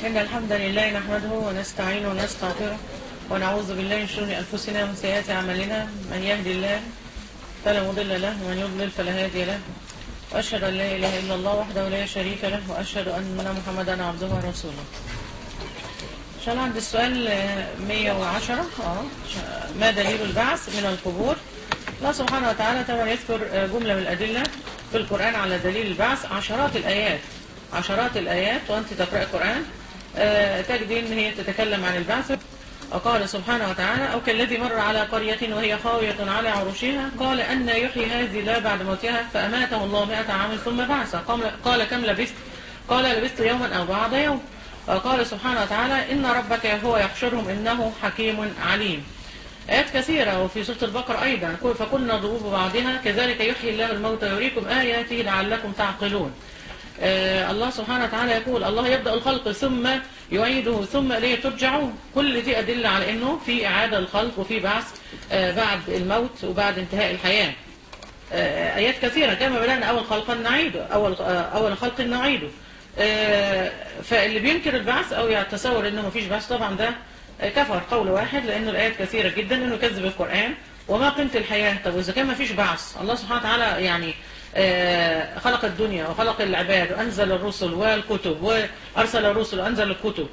إن الحمد لله نحمده ونستعينه ونستغفره ونعوذ بالله من شرور أنفسنا ومن سيئات أعمالنا من يهدي الله فلا مضل له ومن يضلل فلا هادي له وأشهد أن لا إله إلا الله وحده لا شريك له وأشهد أن محمدا عبده ورسوله إن شاء الله عند السؤال آه، 110 اه ما دليل البعث من القبور الله سبحانه وتعالى طبعا يذكر آه، جملة من الأدلة في القرآن على دليل البعث عشرات الآيات عشرات الآيات وأنت تقرأ القرآن آه، تجد إن هي تتكلم عن البعث وقال سبحانه وتعالى أو كالذي مر على قرية وهي خاوية على عروشها قال أن يحيي هذه الله بعد موتها فأماته الله مئة عام ثم بعث قال- قال كم لبثت قال لبثت يوما أو بعض يوم وقال سبحانه وتعالى إن ربك هو يحشرهم إنه حكيم عليم آيات كثيرة وفي سورة البقرة أيضا فكنا ضروب بعضها كذلك يحيي الله الموتى ويريكم آياته لعلكم تعقلون آه الله سبحانه وتعالى يقول الله يبدأ الخلق ثم يعيده ثم إليه ترجعون كل دي أدلة على أنه في إعادة الخلق وفي بعث آه بعد الموت وبعد انتهاء الحياة آه آيات كثيرة كما بدأنا أول خلقا نعيده أول, آه أول خلق نعيده آه فاللي بينكر البعث أو يتصور أنه مفيش بعث طبعا ده آه، كفر قول واحد لأنه الآيات كثيرة جدا أنه كذب القرآن وما قيمة الحياة طب وإذا كان مفيش بعث الله سبحانه وتعالى يعني آه، خلق الدنيا وخلق العباد وأنزل الرسل والكتب وأرسل الرسل وأنزل الكتب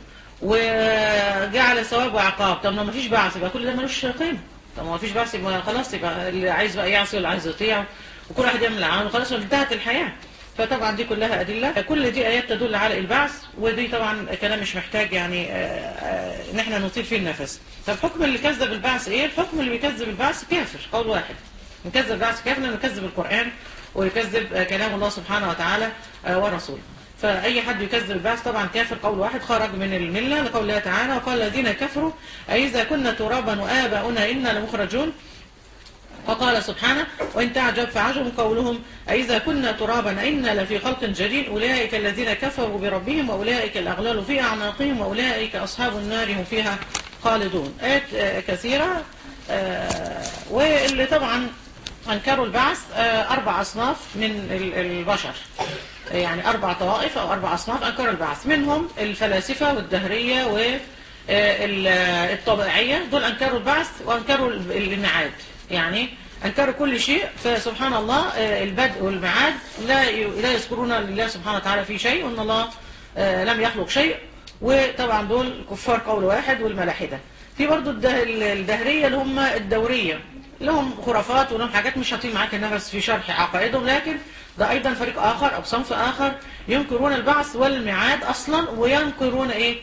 وجعل ثواب وعقاب طب ما فيش بعث يبقى كل ده ملوش قيمة طب ما فيش بعث يبقى خلاص يبقى اللي عايز بقى يعصي واللي عايز يطيع وكل واحد يعمل العمل وخلاص انتهت الحياة فطبعا دي كلها أدلة كل دي آيات تدل على البعث ودي طبعا كلام مش محتاج يعني آه، آه، ان احنا نطيل فيه النفس طب حكم اللي كذب البعث ايه الحكم اللي بيكذب البعث كافر قول واحد يكذب البعث كافر لانه يكذب القرآن ويكذب آه، كلام الله سبحانه وتعالى آه، ورسوله فأي حد يكذب البعث طبعا كافر قول واحد خرج من الملة لقول الله تعالى وقال الذين كفروا أئذا كنا ترابا وآباؤنا إنا لمخرجون وقال سبحانه وإن تعجب فعجب قولهم أئذا كنا ترابا إنا لفي خلق جديد أولئك الذين كفروا بربهم وأولئك الأغلال في أعناقهم وأولئك أصحاب النار هم فيها خالدون آيات آه، كثيرة آه، واللي طبعا أنكروا البعث آه، أربع أصناف من ال- البشر يعني أربع طوائف أو أربع أصناف أنكروا البعث منهم الفلاسفة والدهرية والطبيعية دول أنكروا البعث وأنكروا ال- الميعاد يعني أنكروا كل شيء فسبحان الله آه، البدء والميعاد لا ي- لا يذكرون لله سبحانه وتعالى في شيء وأن الله آه، لم يخلق شيء وطبعا دول كفار قول واحد والملاحدة في برضو الده- الدهرية اللي هم الدورية لهم خرافات ولهم حاجات مش هطيل معاك النفس في شرح عقائدهم لكن ده أيضا فريق آخر أو صنف آخر ينكرون البعث والميعاد أصلا وينكرون إيه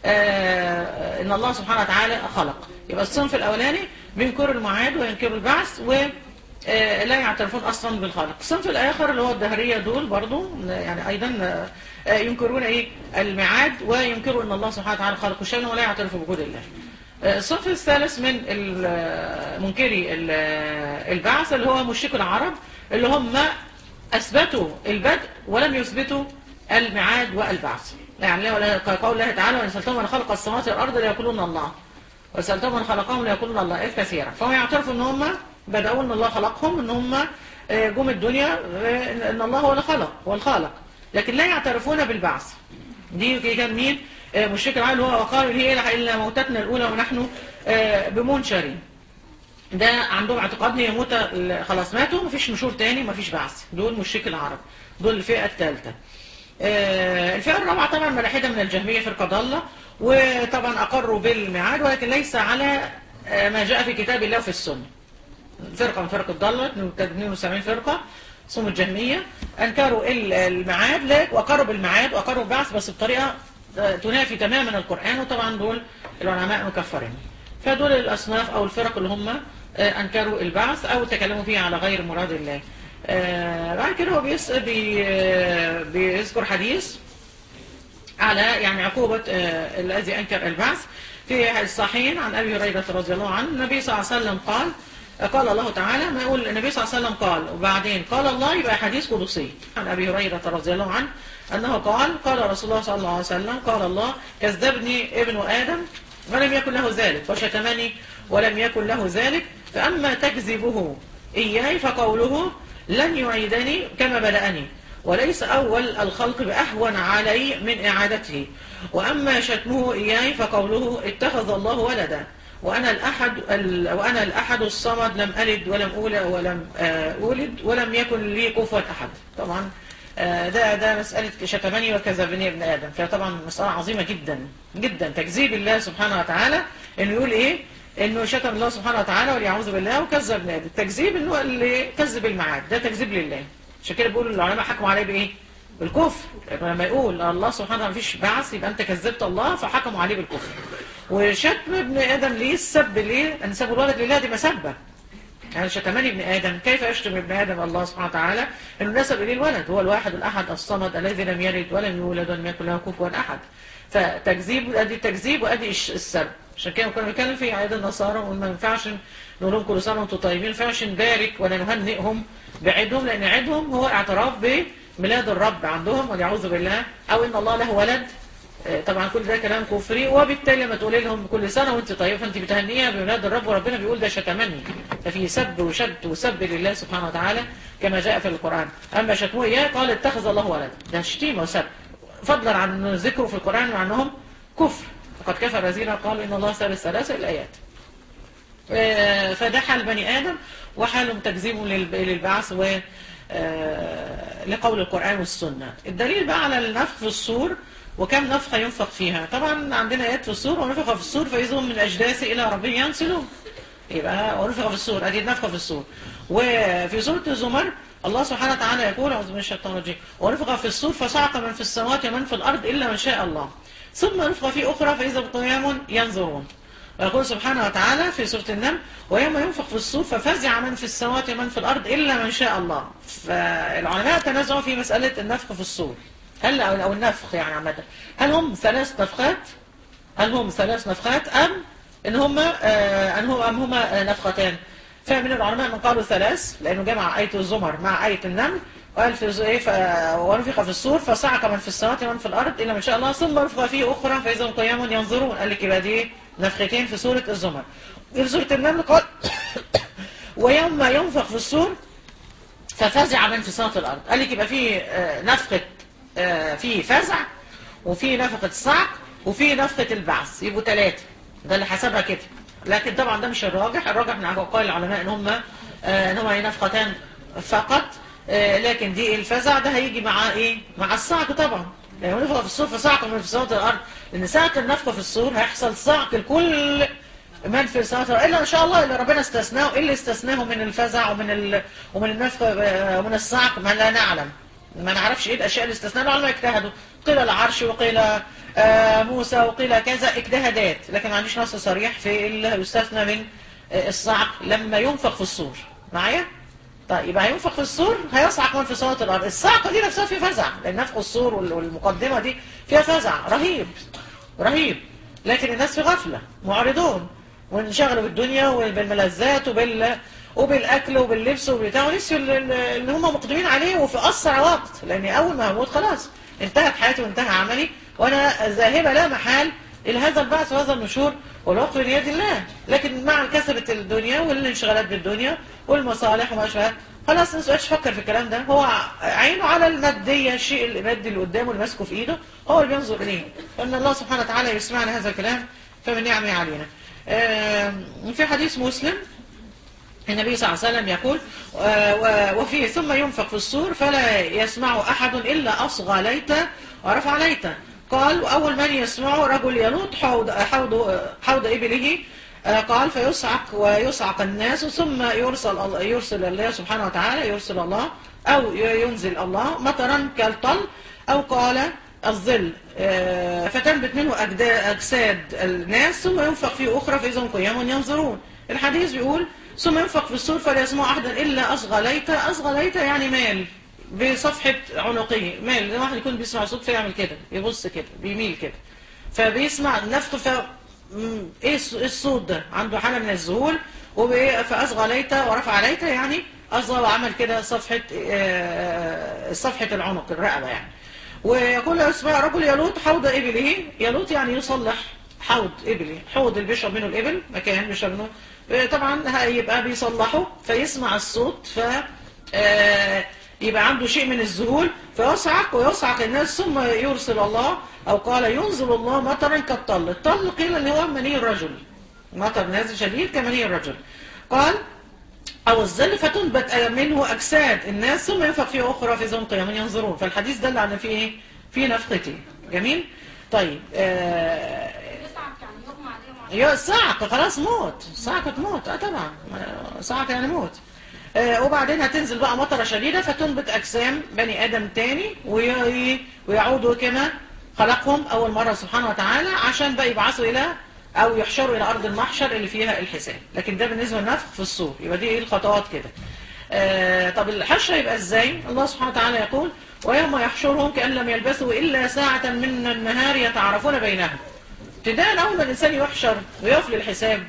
آه إن الله سبحانه وتعالى خلق يبقى الصنف الأولاني بينكروا الميعاد وينكروا البعث و آه، لا يعترفون اصلا بالخلق الصنف الاخر اللي هو الدهريه دول برضو يعني ايضا آه، ينكرون ايه الميعاد وينكروا ان الله سبحانه وتعالى خلق شيئا ولا يعترفوا بوجود الله آه، الصنف الثالث من ال- منكري ال- البعث اللي هو مشركو العرب اللي هم اثبتوا البدء ولم يثبتوا الميعاد والبعث يعني لا- كقول الله تعالى وان سالتهم من خلق السماوات والارض ليقولون الله وسألتهم من خلقهم ليقولون الله إيه كثيرا فهم يعترفوا ان هم بدأوا ان الله خلقهم ان هم آه، جم الدنيا آه، ان الله هو اللي خلق هو الخالق لكن لا يعترفون بالبعث دي دي كان مين آه، مشرك العالم هو وقالوا هي الا موتتنا الاولى ونحن آه، بمنشرين ده عندهم اعتقاد ان يموت ال- خلاص ماتوا مفيش نشور تاني مفيش بعث دول مشرك العرب دول الفئة الثالثة آه، الفئة الرابعة طبعا ملاحدة من الجهمية فرقة ضالة وطبعا أقروا بالميعاد ولكن ليس على آه، ما جاء في كتاب الله وفي السنة فرقة من فرق الضالة 72 فرقة اسمهم الجهمية أنكروا ال- الميعاد لك- وأقروا بالميعاد وأقروا بالبعث بس بطريقة آه، تنافي تماما القرآن وطبعا دول العلماء مكفرين فدول الأصناف أو الفرق اللي هم آه، أنكروا البعث أو تكلموا فيه على غير مراد الله آه، بعد كده هو بيس بي آه، بيذكر حديث على يعني عقوبة آه، الذي أنكر البعث في الصحيحين عن أبي هريرة رضي الله عنه النبي صلى الله عليه وسلم قال قال الله تعالى ما يقول النبي صلى الله عليه وسلم قال وبعدين قال الله يبقى حديث قدسي عن أبي هريرة رضي الله عنه أنه قال قال رسول الله صلى الله عليه وسلم قال الله كذبني ابن آدم ولم يكن له ذلك وشتمني ولم يكن له ذلك فأما تكذبه إياي فقوله لن يعيدني كما بدأني وليس أول الخلق بأهون علي من إعادته وأما شتمه إياي فقوله اتخذ الله ولدا وأنا الأحد ال... وأنا الأحد الصمد لم ألد ولم أولد ولم آه، أولد ولم يكن لي كفوا أحد طبعا آه، ده ده مسألة شتمني وكذبني ابن آدم فطبعا مسألة عظيمة جدا جدا تكذيب الله سبحانه وتعالى إنه يقول إيه إنه شتم الله سبحانه وتعالى واليعوذ بالله وكذب ابن آدم التكذيب إنه اللي كذب الميعاد ده تكذيب لله عشان كده بيقولوا العلماء حكموا عليه بإيه بالكفر لما يقول الله سبحانه وتعالى مفيش بعث يبقى أنت كذبت الله فحكموا عليه بالكفر وشتم ابن آدم ليه السب ليه أن سب الولد لله دي مسبة يعني شتمني ابن آدم كيف يشتم ابن آدم الله سبحانه وتعالى إنه نسب إليه الولد هو الواحد الأحد الصمد الذي لم يلد ولم يولد ولم يكن له كفوا أحد فتكذيب أدي التكذيب وأدي الش- السب عشان كده كنا بنتكلم في عيد النصارى وما ينفعش نقول لهم كل سنة وانتم طيبين ما ينفعش نبارك ولا نهنئهم بعيدهم لأن عيدهم هو اعتراف بميلاد الرب عندهم والعوذ بالله أو إن الله له ولد آه، طبعا كل ده كلام كفري وبالتالي لما تقولي لهم كل سنة وانت طيب فانت بتهنيها بميلاد الرب وربنا بيقول ده شتمني ففي سب وشد وسب لله سبحانه وتعالى كما جاء في القرآن أما شتموه إياه قال اتخذ الله ولد ده شتيمة وسب فضلا عن ذكره في القرآن مع أنهم كفر فقد كفر الذين قالوا إن الله ثالث ثلاثة الآيات آه، فده حال بني آدم وحالهم تكذيب للب- للبعث و آه، لقول القرآن والسنة الدليل بقى على النفخ في الصور وكم نفخة ينفخ فيها طبعا عندنا آيات في الصور ونفخ في الصور فإذا هم من أجداث إلى ربهم ينسلون يبقى ونفخ في الصور أدي نفخ في الصور وفي سورة الزمر الله سبحانه وتعالى يقول أعوذ بالله من الشيطان الرجيم ونفخ في الصور فصعق من في السماوات ومن في الأرض إلا من شاء الله ثم نفخ في أخرى فإذا قيام ينظرون ويقول سبحانه وتعالى في سورة النمل ويوم ينفخ في الصور ففزع من في السماوات ومن في الأرض إلا من شاء الله فالعلماء تنازعوا في مسألة النفخ في الصور هل أو أو النفخ يعني عامة هل هم ثلاث نفخات هل هم ثلاث نفخات أم إن هم آه أن هم أم هما نفختان فمن العلماء من قالوا ثلاث لأنه جمع آية الزمر مع آية النمل وقال في إيه ف... ونفخ في الصور فصعق من في السماوات ومن في الأرض إلا من شاء الله ثم نفخ فيه أخرى فإذا هم قيام ينظرون قال لك يبقى دي نفختين في سورة الزمر في سورة النمل قال ويوم ينفخ في الصور ففزع من في سماوات الأرض قال لك يبقى في آه، نفخة آه، في فزع وفي نفخة صعق وفي نفخة البعث يبقوا ثلاثة ده اللي حسبها كده لكن طبعا ده مش الراجح الراجح من أقوال العلماء ان هم آه، ان هم هي نفختان فقط آه، لكن دي الفزع ده هيجي مع ايه مع الصعق طبعا لو نفخ في الصور فصعق من في سماوات الأرض لأن ساعة النفخة في الصور هيحصل صعق لكل من في السماوات والأرض إلا إن شاء الله اللي ربنا استثناه إيه اللي استثناه من الفزع ومن ال... ومن النفخ آه، ومن الصعق ما لا نعلم ما نعرفش ايه الاشياء اللي استثناها العلماء اجتهدوا قيل العرش وقيل آه، موسى وقيل كذا اجتهادات لكن ما عنديش نص صريح في اللي يستثنى من آه، الصعق لما ينفخ في الصور معايا طيب يبقى هينفخ في الصور هيصعق من في سماوات الارض الصعقه دي نفسها فيها فزع لان نفخ الصور وال- والمقدمه دي فيها فزع رهيب رهيب لكن الناس في غفله معرضون وانشغلوا بالدنيا وبالملذات وبال وبالاكل وباللبس وبتاع ونسيوا ال- ال- اللي هم مقدمين عليه وفي اسرع وقت لان اول ما هموت خلاص انتهت حياتي وانتهى عملي وانا ذاهبه لا محال الى هذا البعث وهذا النشور والوقت بيد الله لكن مع كثره الدنيا والانشغالات بالدنيا والمصالح وما اشبه خلاص الناس مبقاش تفكر في الكلام ده هو عينه على الماديه الشيء المادي اللي قدامه اللي ماسكه في ايده هو اللي بينظر اليه فان الله سبحانه وتعالى يسمعنا هذا الكلام فمن نعمه علينا آم، في حديث مسلم النبي صلى الله عليه وسلم يقول آه، و- وفيه ثم ينفق في الصور فلا يسمع أحد إلا أصغى ليتا ورفع ليتا قال وأول من يسمعه رجل يلوط حوض حوض حوض إبله آه، قال فيصعق ويصعق الناس ثم يرسل الله يرسل الله سبحانه وتعالى يرسل الله أو ينزل الله مطرا كالطل أو قال الظل آه، فتنبت منه أجدا- أجساد الناس ثم ينفق فيه أخرى فإذا هم قيام ينظرون الحديث بيقول ثم ينفق في السور فلا يسمع أحدا إلا أصغى ليتا أصغى ليتا يعني مال بصفحة عنقه مال لما واحد يكون بيسمع صوت فيعمل كده يبص كده بيميل كده فبيسمع النفخ ف مم، ايه الص- إيه الصوت ده عنده حالة من الذهول وبإيه فأصغى ليتا ورفع ليتا يعني أصغى وعمل كده صفحة آه، صفحة العنق الرقبة يعني ويقول اسمع رجل يلوط حوض إبله يلوط يعني يصلح حوض إبله حوض اللي بيشرب منه الإبل مكان بيشرب منه آه، طبعا هيبقى بيصلحه فيسمع الصوت ف آه، يبقى عنده شيء من الذهول فيصعق ويصعق الناس ثم يرسل الله او قال ينزل الله مطرا كالطل الطل قيل ان هو مني الرجل مطر نازل شديد كمني الرجل قال أو الظل فتنبت منه أجساد الناس ثم ينفخ فيه أخرى في زمن قيام ينظرون فالحديث دل على فيه إيه؟ في نفقته جميل طيب آه يصعب يعني يغمى عليه مع يا صعق خلاص موت صعقة موت اه طبعا آه، صعق يعني موت آه وبعدين هتنزل بقى مطرة شديدة فتنبت أجسام بني آدم تاني وي- ويعودوا كما خلقهم أول مرة سبحانه وتعالى عشان بقى يبعثوا إلى أو يحشروا إلى أرض المحشر اللي فيها الحساب لكن ده بالنسبة للنفخ في الصور يبقى دي إيه الخطوات كده آه طب الحشر يبقى إزاي الله سبحانه وتعالى يقول ويوم يحشرهم كأن لم يلبثوا إلا ساعة من النهار يتعارفون بينهم ابتداء أول ما الإنسان يحشر ويقف للحساب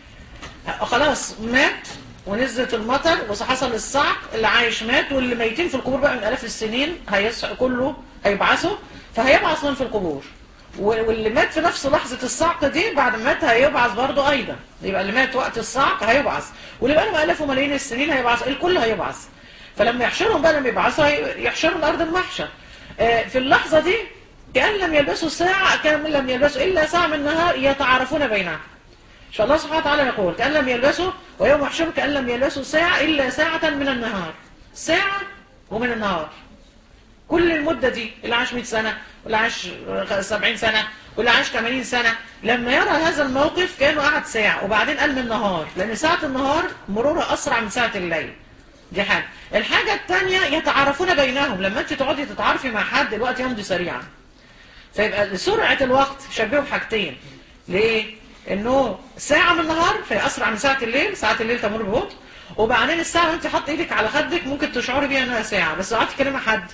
خلاص مات ونزلت المطر وحصل الصعق اللي عايش مات واللي ميتين في القبور بقى من آلاف السنين هيصع كله هيبعثوا فهيبعث من في القبور و- واللي مات في نفس لحظة الصعق دي بعد ما مات هيبعث برضه أيضا يبقى اللي مات وقت الصعق هيبعث واللي بقى له آلاف وملايين السنين هيبعث الكل هيبعث فلما يحشرهم بقى لما يبعثوا هي- يحشروا الأرض المحشر آه، في اللحظة دي كأن لم يلبسوا ساعة كأن لم يلبسوا إلا ساعة من النهار يتعارفون بينهم إن شاء الله سبحانه وتعالى يقول كأن لم يلبسوا ويوم يحشروا كأن لم يلبسوا ساعة إلا ساعة من النهار ساعة ومن النهار كل المدة دي اللي عاش 100 سنة واللي عاش 70 سنة واللي عاش 80 سنة لما يرى هذا الموقف كانه قعد ساعة وبعدين قال من النهار لأن ساعة النهار مرورها أسرع من ساعة الليل دي حاجة الحاجة الثانية يتعارفون بينهم لما انت تقعدي تتعارفي مع حد الوقت يمضي سريعا فيبقى سرعة الوقت شبهه بحاجتين ليه؟ انه ساعة من النهار فهي اسرع من ساعة الليل ساعة الليل تمر ببطء وبعدين الساعة وانت حاطه ايدك على خدك ممكن تشعري بيها انها ساعة بس لو قعدتي تكلمي حد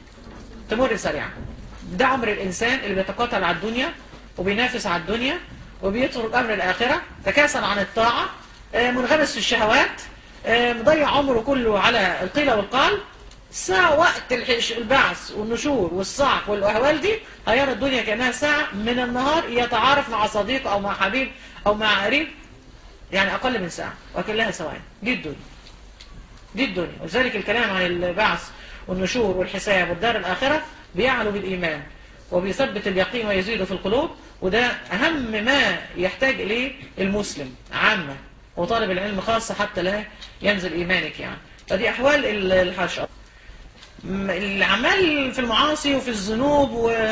تمر سريعا ده عمر الانسان اللي بيتقاتل على الدنيا وبينافس على الدنيا وبيترك امر الاخرة تكاسل عن الطاعة آه، منغمس في الشهوات آه، مضيع عمره كله على القيل والقال ساعة وقت الحش- البعث والنشور والصعق والأهوال دي هيرى الدنيا كأنها ساعة من النهار يتعارف مع صديق أو مع حبيب أو مع قريب يعني أقل من ساعة وكلها ثواني دي الدنيا دي الدنيا ولذلك الكلام عن البعث والنشور والحساب والدار الآخرة بيعلو بالإيمان وبيثبت اليقين ويزيد في القلوب وده أهم ما يحتاج إليه المسلم عامة وطالب العلم خاصة حتى لا ينزل إيمانك يعني فدي أحوال ال- الحشر م- العمال في المعاصي وفي الذنوب و...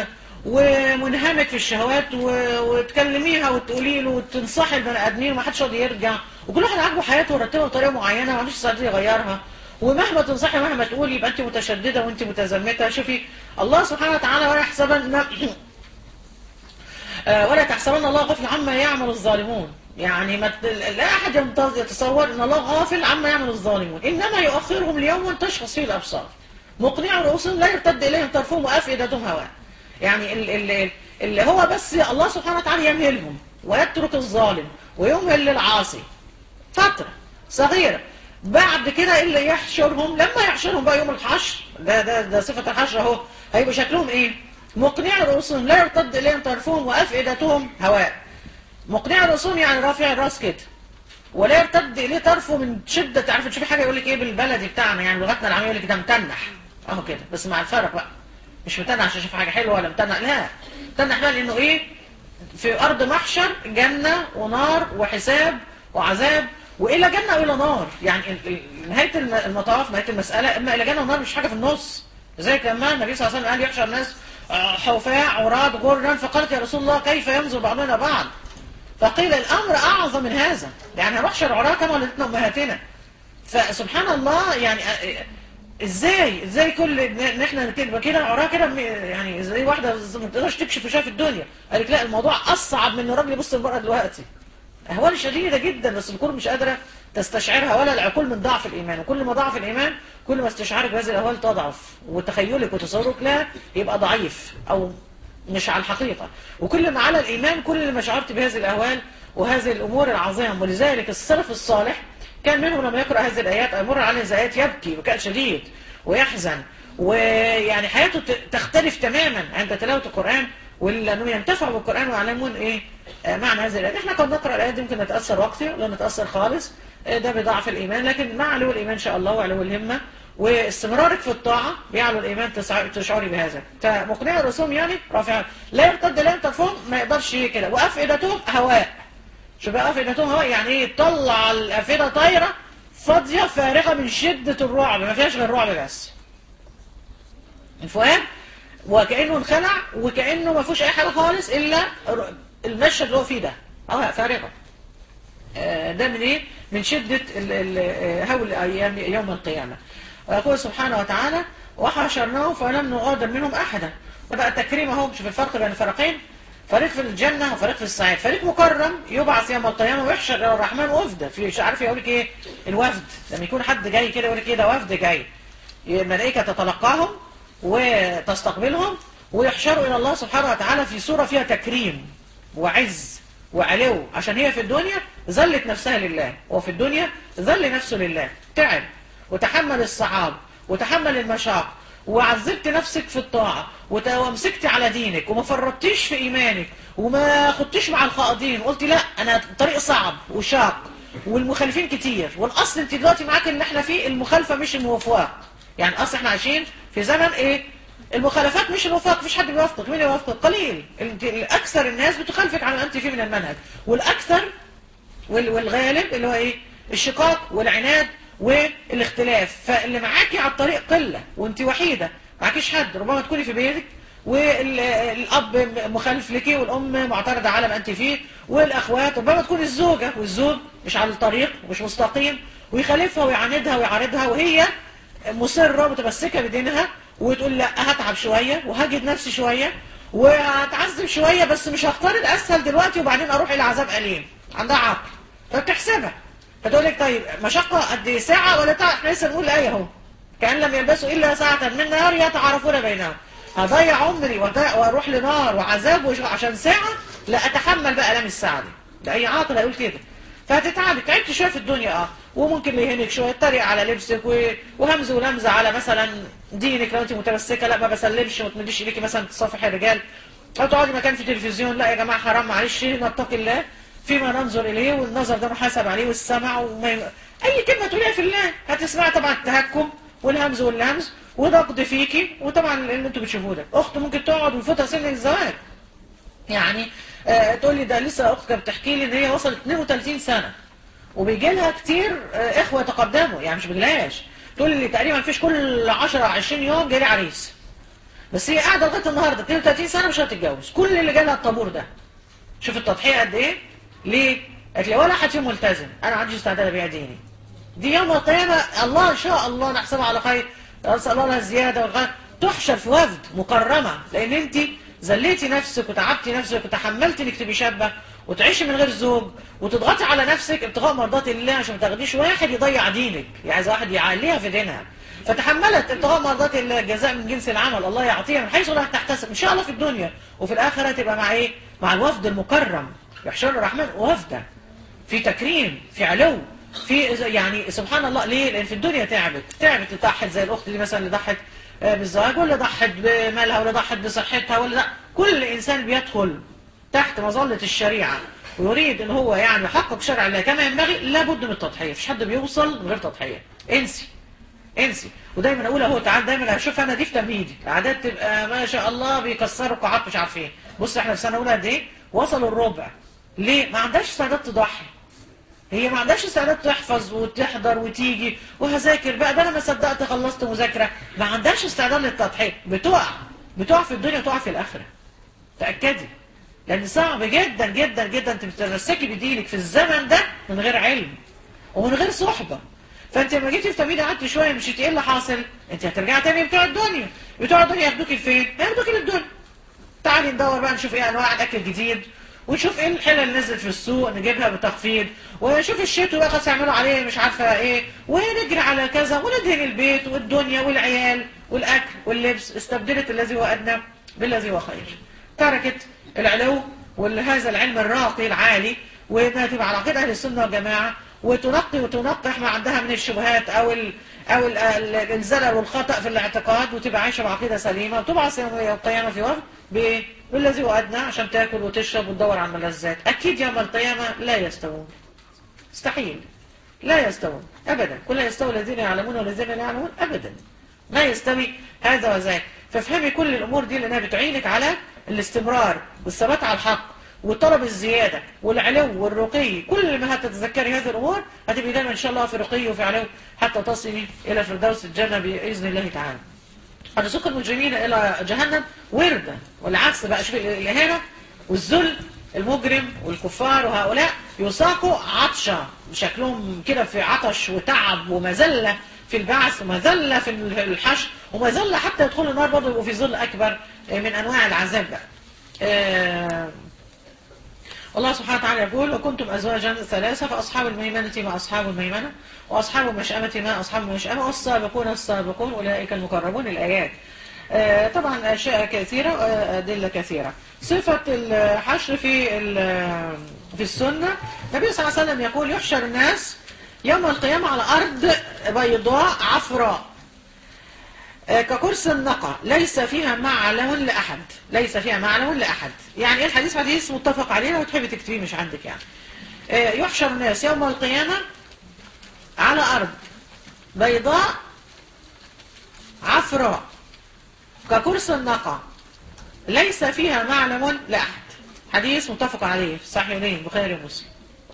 ومنهمك في الشهوات و... وتكلميها وتقولي له وتنصحي البني ادمين وما حدش راضي يرجع وكل واحد عاجبه حياته ورتبها بطريقه معينه ما عندوش استعداد يغيرها ومهما تنصحي مهما تقولي يبقى انت متشدده وانت متزمته شوفي الله سبحانه وتعالى ولا يحسبن آه، ولا تحسبن الله غافل عما يعمل الظالمون يعني ما ت- لا احد يمتاز- يتصور ان الله غافل عما يعمل الظالمون انما يؤخرهم ليوم تشخص فيه الابصار مقنع رؤوسهم لا يرتد اليهم طرفهم وافئدتهم هواء يعني ال- ال- اللي هو بس الله سبحانه وتعالى يمهلهم ويترك الظالم ويمهل للعاصي فترة صغيرة بعد كده اللي يحشرهم لما يحشرهم بقى يوم الحشر ده ده ده صفة الحشر اهو هيبقى شكلهم ايه؟ مقنع رؤوسهم لا يرتد اليهم طرفهم وافئدتهم هواء مقنع رؤوسهم يعني رافع الراس كده ولا يرتد اليه طرفه من شده تعرف تشوفي حاجه يقول لك ايه بالبلدي بتاعنا يعني لغتنا العاميه يقول لك ده متنح اهو كده بس مع الفرق بقى مش متنح عشان يشوف حاجه حلوه ولا متنح لا متنح بقى لانه ايه في ارض محشر جنه ونار وحساب وعذاب والى جنه والى نار يعني ال- ال- نهايه الم- المطاف نهايه المساله اما الى جنه ونار مش حاجه في النص زي كما النبي صلى الله عليه وسلم قال يحشر الناس آه، حفاة عراة غرا فقالت يا رسول الله كيف ينظر بعضنا بعض فقيل الامر اعظم من هذا يعني هنحشر عراة كما ولدتنا امهاتنا فسبحان الله يعني آه، ازاي ازاي كل ان احنا نبقى كده عراة كده م- يعني زي واحده ما تقدرش تكشف وشها في الدنيا قالت لا الموضوع اصعب من ان الراجل يبص للمراه دلوقتي اهوال شديده جدا بس الكل مش قادره تستشعرها ولا العقول من ضعف الايمان وكل ما ضعف الايمان كل ما استشعارك بهذه الاهوال تضعف وتخيلك وتصورك لها يبقى ضعيف او مش على الحقيقه وكل ما على الايمان كل ما شعرت بهذه الاهوال وهذه الامور العظيمه ولذلك السلف الصالح كان منهم لما يقرا هذه الايات او يمر عليه هذه الايات يبكي بكاء شديد ويحزن ويعني حياته ت- تختلف تماما عند تلاوه القران ولانهم ينتفعوا بالقران ويعلمون ايه آه، معنى هذه الايات احنا قد نقرا الايات دي ممكن نتاثر وقتي ولا نتاثر خالص آه، ده بضعف الايمان لكن مع علو الايمان ان شاء الله وعلو الهمه واستمرارك في الطاعة بيعلو الإيمان تسع- تشعري بهذا فمقنع الرسوم يعني رافعا لا يرتد لهم طرفهم ما يقدرش كده وأفئدتهم هواء شو بقى أفئدتهم هواء يعني إيه طلع الأفئدة طايرة فاضية فارغة من شدة الرعب ما فيهاش غير رعب بس الفؤاد وكأنه انخلع وكأنه ما فيهوش أي حاجة خالص إلا ر- المشهد اللي هو فيه ده هواء فارغة آه، ده من ايه من شدة ال- ال- آه، هول ايام يوم القيامة ويقول سبحانه وتعالى وحشرناهم فلم نغادر منهم احدا وبقى تكريم اهو شوف الفرق بين الفريقين فريق في الجنة وفريق في السعيد فريق مكرم يبعث يوم القيامة ويحشر الى الرحمن وفدا في مش عارف يقول لك ايه الوفد لما يكون حد جاي كده يقول لك ايه ده وفد جاي الملائكة تتلقاهم وتستقبلهم ويحشروا إلى الله سبحانه وتعالى في صورة فيها تكريم وعز وعلو عشان هي في الدنيا ذلت نفسها لله وفي الدنيا ذل نفسه لله تعب وتحمل الصعاب وتحمل المشاق وعذبت نفسك في الطاعة وت- ومسكت على دينك وما فرطتيش في إيمانك وما خدتيش مع الخائضين قلت لا أنا طريق صعب وشاق والمخالفين كتير والأصل أنت دلوقتي معاك اللي احنا فيه المخالفة مش الموافقة يعني أصل احنا عايشين في زمن إيه المخالفات مش الوفاق مفيش حد بيوافقك مين يوافقك قليل انت اكثر الناس بتخالفك على ما انت فيه من المنهج والاكثر وال- والغالب اللي هو ايه الشقاق والعناد والاختلاف فاللي معاكي على الطريق قله وانت وحيده معكيش حد ربما تكوني في بيتك والاب مخالف لك والام معترضه على ما انت فيه والاخوات ربما تكون الزوجه والزوج مش على الطريق ومش مستقيم ويخالفها ويعاندها ويعارضها وهي مصره متمسكه بدينها وتقول لا هتعب شويه وهجد نفسي شويه وهتعذب شويه بس مش هختار الاسهل دلوقتي وبعدين اروح الى عذاب اليم عندها عقل فبتحسبها فتقول لك طيب مشقه قد ايه ساعه ولا تعرف احنا لسه بنقول الايه اهو كان لم يلبسوا الا ساعه من نهار يتعارفون بينهم هضيع عمري وأضيع- واروح لنار وعذاب وش- عشان ساعه لا اتحمل بقى الام الساعه دي ده اي عاقل هيقول كده فهتتعبي تعبت شويه في الدنيا اه وممكن اللي يهنك شويه يتريق على لبسك و- وهمز ولمزه على مثلا دينك لو انت متمسكه لا ما بسلمش وما تمديش ايديكي مثلا تصافح الرجال او تقعدي مكان في تلفزيون لا يا جماعه حرام معلش نتقي الله فيما ننظر اليه والنظر ده محاسب عليه والسمع وما ي... اي كلمه تقوليها في الله هتسمعي طبعا التهكم والهمز واللمز ونقد فيكي وطبعا اللي انتوا بتشوفوه ده اخت ممكن تقعد ويفوتها سن الزواج يعني آه تقول لي ده لسه اخت كانت بتحكي لي ان هي وصلت 32 سنه وبيجي لها كتير آه اخوه تقدموا يعني مش بيجيلهاش تقول لي تقريبا مفيش كل 10 20 يوم جالي عريس بس هي قاعده لغايه النهارده 32 سنه مش هتتجوز كل اللي جالها الطابور ده شوف التضحيه قد ايه ليه قالت لي ولا حد فيهم ملتزم انا ما عنديش استعداد ابيع ديني دي يوم القيامه الله ان شاء الله نحسبها على خير اسال الله لها الزياده والغير تحشر في وفد مكرمه لان انت ذليتي نفسك وتعبتي نفسك وتحملتي انك تبقي شابه وتعيشي من غير زوج وتضغطي على نفسك ابتغاء مرضات الله عشان ما تاخديش واحد يضيع دينك يعني عايزه واحد يعليها في دينها فتحملت ابتغاء مرضات الله الجزاء من جنس العمل الله يعطيها من حيث لا تحتسب ان شاء الله في الدنيا وفي الاخره تبقى مع ايه مع الوفد المكرم يحشر الرحمن وفدا في تكريم في علو في يعني سبحان الله ليه لان في الدنيا تعبت تعبت تضحت زي الاخت دي مثلا اللي ضحت آه، بالزواج ولا ضحت بمالها ولا ضحت بصحتها ولا لا كل انسان بيدخل تحت مظله الشريعه ويريد ان هو يعني يحقق شرع الله كما ينبغي لابد من التضحيه مفيش حد بيوصل من غير تضحيه انسي انسي ودايما اقول اهو تعال دايما اشوف انا دي في تمهيدي الاعداد تبقى ما شاء الله بيكسروا قاعات مش عارفين بص احنا في سنه اولى قد ايه وصلوا الربع ليه ما عندهاش استعداد تضحي هي ما عندهاش استعداد تحفظ وتحضر وتيجي وهذاكر بقى ده انا ما صدقت خلصت مذاكره ما عندهاش استعداد للتضحيه بتقع بتقع في الدنيا وتقع في الاخره تاكدي لان صعب جدا جدا جدا انت بتتمسكي بدينك في الزمن ده من غير علم ومن غير صحبه فانت لما جيتي في تمهيد قعدت شويه مشيتي ايه اللي حاصل؟ انت هترجعي تاني بتوع الدنيا بتوع الدنيا ياخدوكي لفين؟ ياخدوكي للدنيا تعالي ندور بقى نشوف ايه انواع الاكل الجديد ونشوف ايه الحلة اللي نزلت في السوق نجيبها بتخفيض ونشوف الشتوي بقى خلاص يعملوا عليه مش عارفه ايه ونجري على كذا وندهن البيت والدنيا والعيال والاكل واللبس استبدلت الذي هو ادنى بالذي هو خير تركت العلو وهذا العلم الراقي العالي وانها تبقى على عقيده اهل السنه والجماعه وتنقي وتنقح ما عندها من الشبهات او ال او ال- ال- الزلل والخطا في الاعتقاد وتبقى عايشه بعقيده سليمه وتبعث يوم القيامه في وفد بايه؟ بالذي هو ادنى عشان تاكل وتشرب وتدور على الملذات اكيد يوم القيامه لا يستوون مستحيل لا يستوون ابدا كل يستوي الذين يعلمون والذين لا يعلمون ابدا ما يستوي هذا وذاك فافهمي كل الامور دي لانها بتعينك على الاستمرار والثبات على الحق وطلب الزياده والعلو والرقي كل ما هتتذكري هذه الامور هتبقي دايما ان شاء الله في رقي وفي علو حتى تصلي الى فردوس الجنه باذن الله تعالى. هنسوق المجرمين الى جهنم وردا والعكس بقى شوف الاهانه والذل المجرم والكفار وهؤلاء يساقوا عطشا شكلهم كده في عطش وتعب ومذله في البعث ومذله في الحشر ومذله حتى يدخلوا النار برضه يبقوا في ذل اكبر من انواع العذاب بقى. آه الله سبحانه وتعالى يقول وكنتم أزواجا ثلاثة فأصحاب الميمنة ما أصحاب الميمنة وأصحاب المشأمة ما أصحاب المشأمة والسابقون السابقون أولئك المقربون الآيات آه طبعا أشياء كثيرة وأدلة كثيرة صفة الحشر في في السنة النبي صلى الله عليه وسلم يقول يحشر الناس يوم القيامة على أرض بيضاء عفراء ككرس النقى ليس فيها معلم لأحد ليس فيها معلم لأحد يعني ايه الحديث حديث متفق عليه لو تحبي تكتبيه مش عندك يعني يحشر الناس يوم القيامة على أرض بيضاء عفراء ككرس النقى ليس فيها معلم لأحد حديث متفق عليه في صحيحين البخاري ومسلم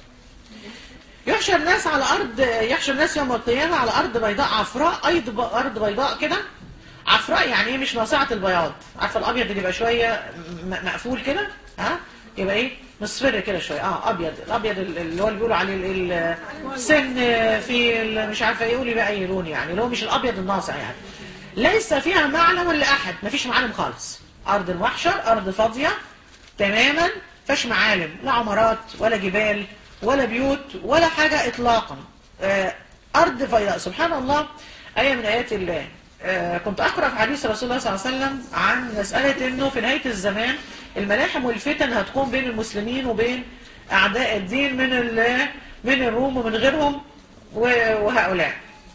يحشر الناس على أرض يحشر الناس يوم القيامة على أرض بيضاء عفراء أيض أرض بيضاء كده عفراء يعني ايه مش ناصعة البياض عارفه الأبيض اللي يبقى شوية مقفول كده ها يبقى ايه مصفر كده شوية اه أبيض الأبيض اللي هو اللي بيقولوا عليه السن في مش عارفة ايه يقولي بقى أي لون يعني اللي هو مش الأبيض الناصع يعني ليس فيها معلم لأحد مفيش معالم خالص أرض المحشر أرض فاضية تماما فيش معالم لا عمارات ولا جبال ولا بيوت ولا حاجة إطلاقا آه أرض بيضاء سبحان الله آية من آيات الله آه كنت أقرأ في حديث رسول الله صلى الله عليه وسلم عن مسألة أنه في نهاية الزمان الملاحم والفتن هتكون بين المسلمين وبين أعداء الدين من من الروم ومن غيرهم وهؤلاء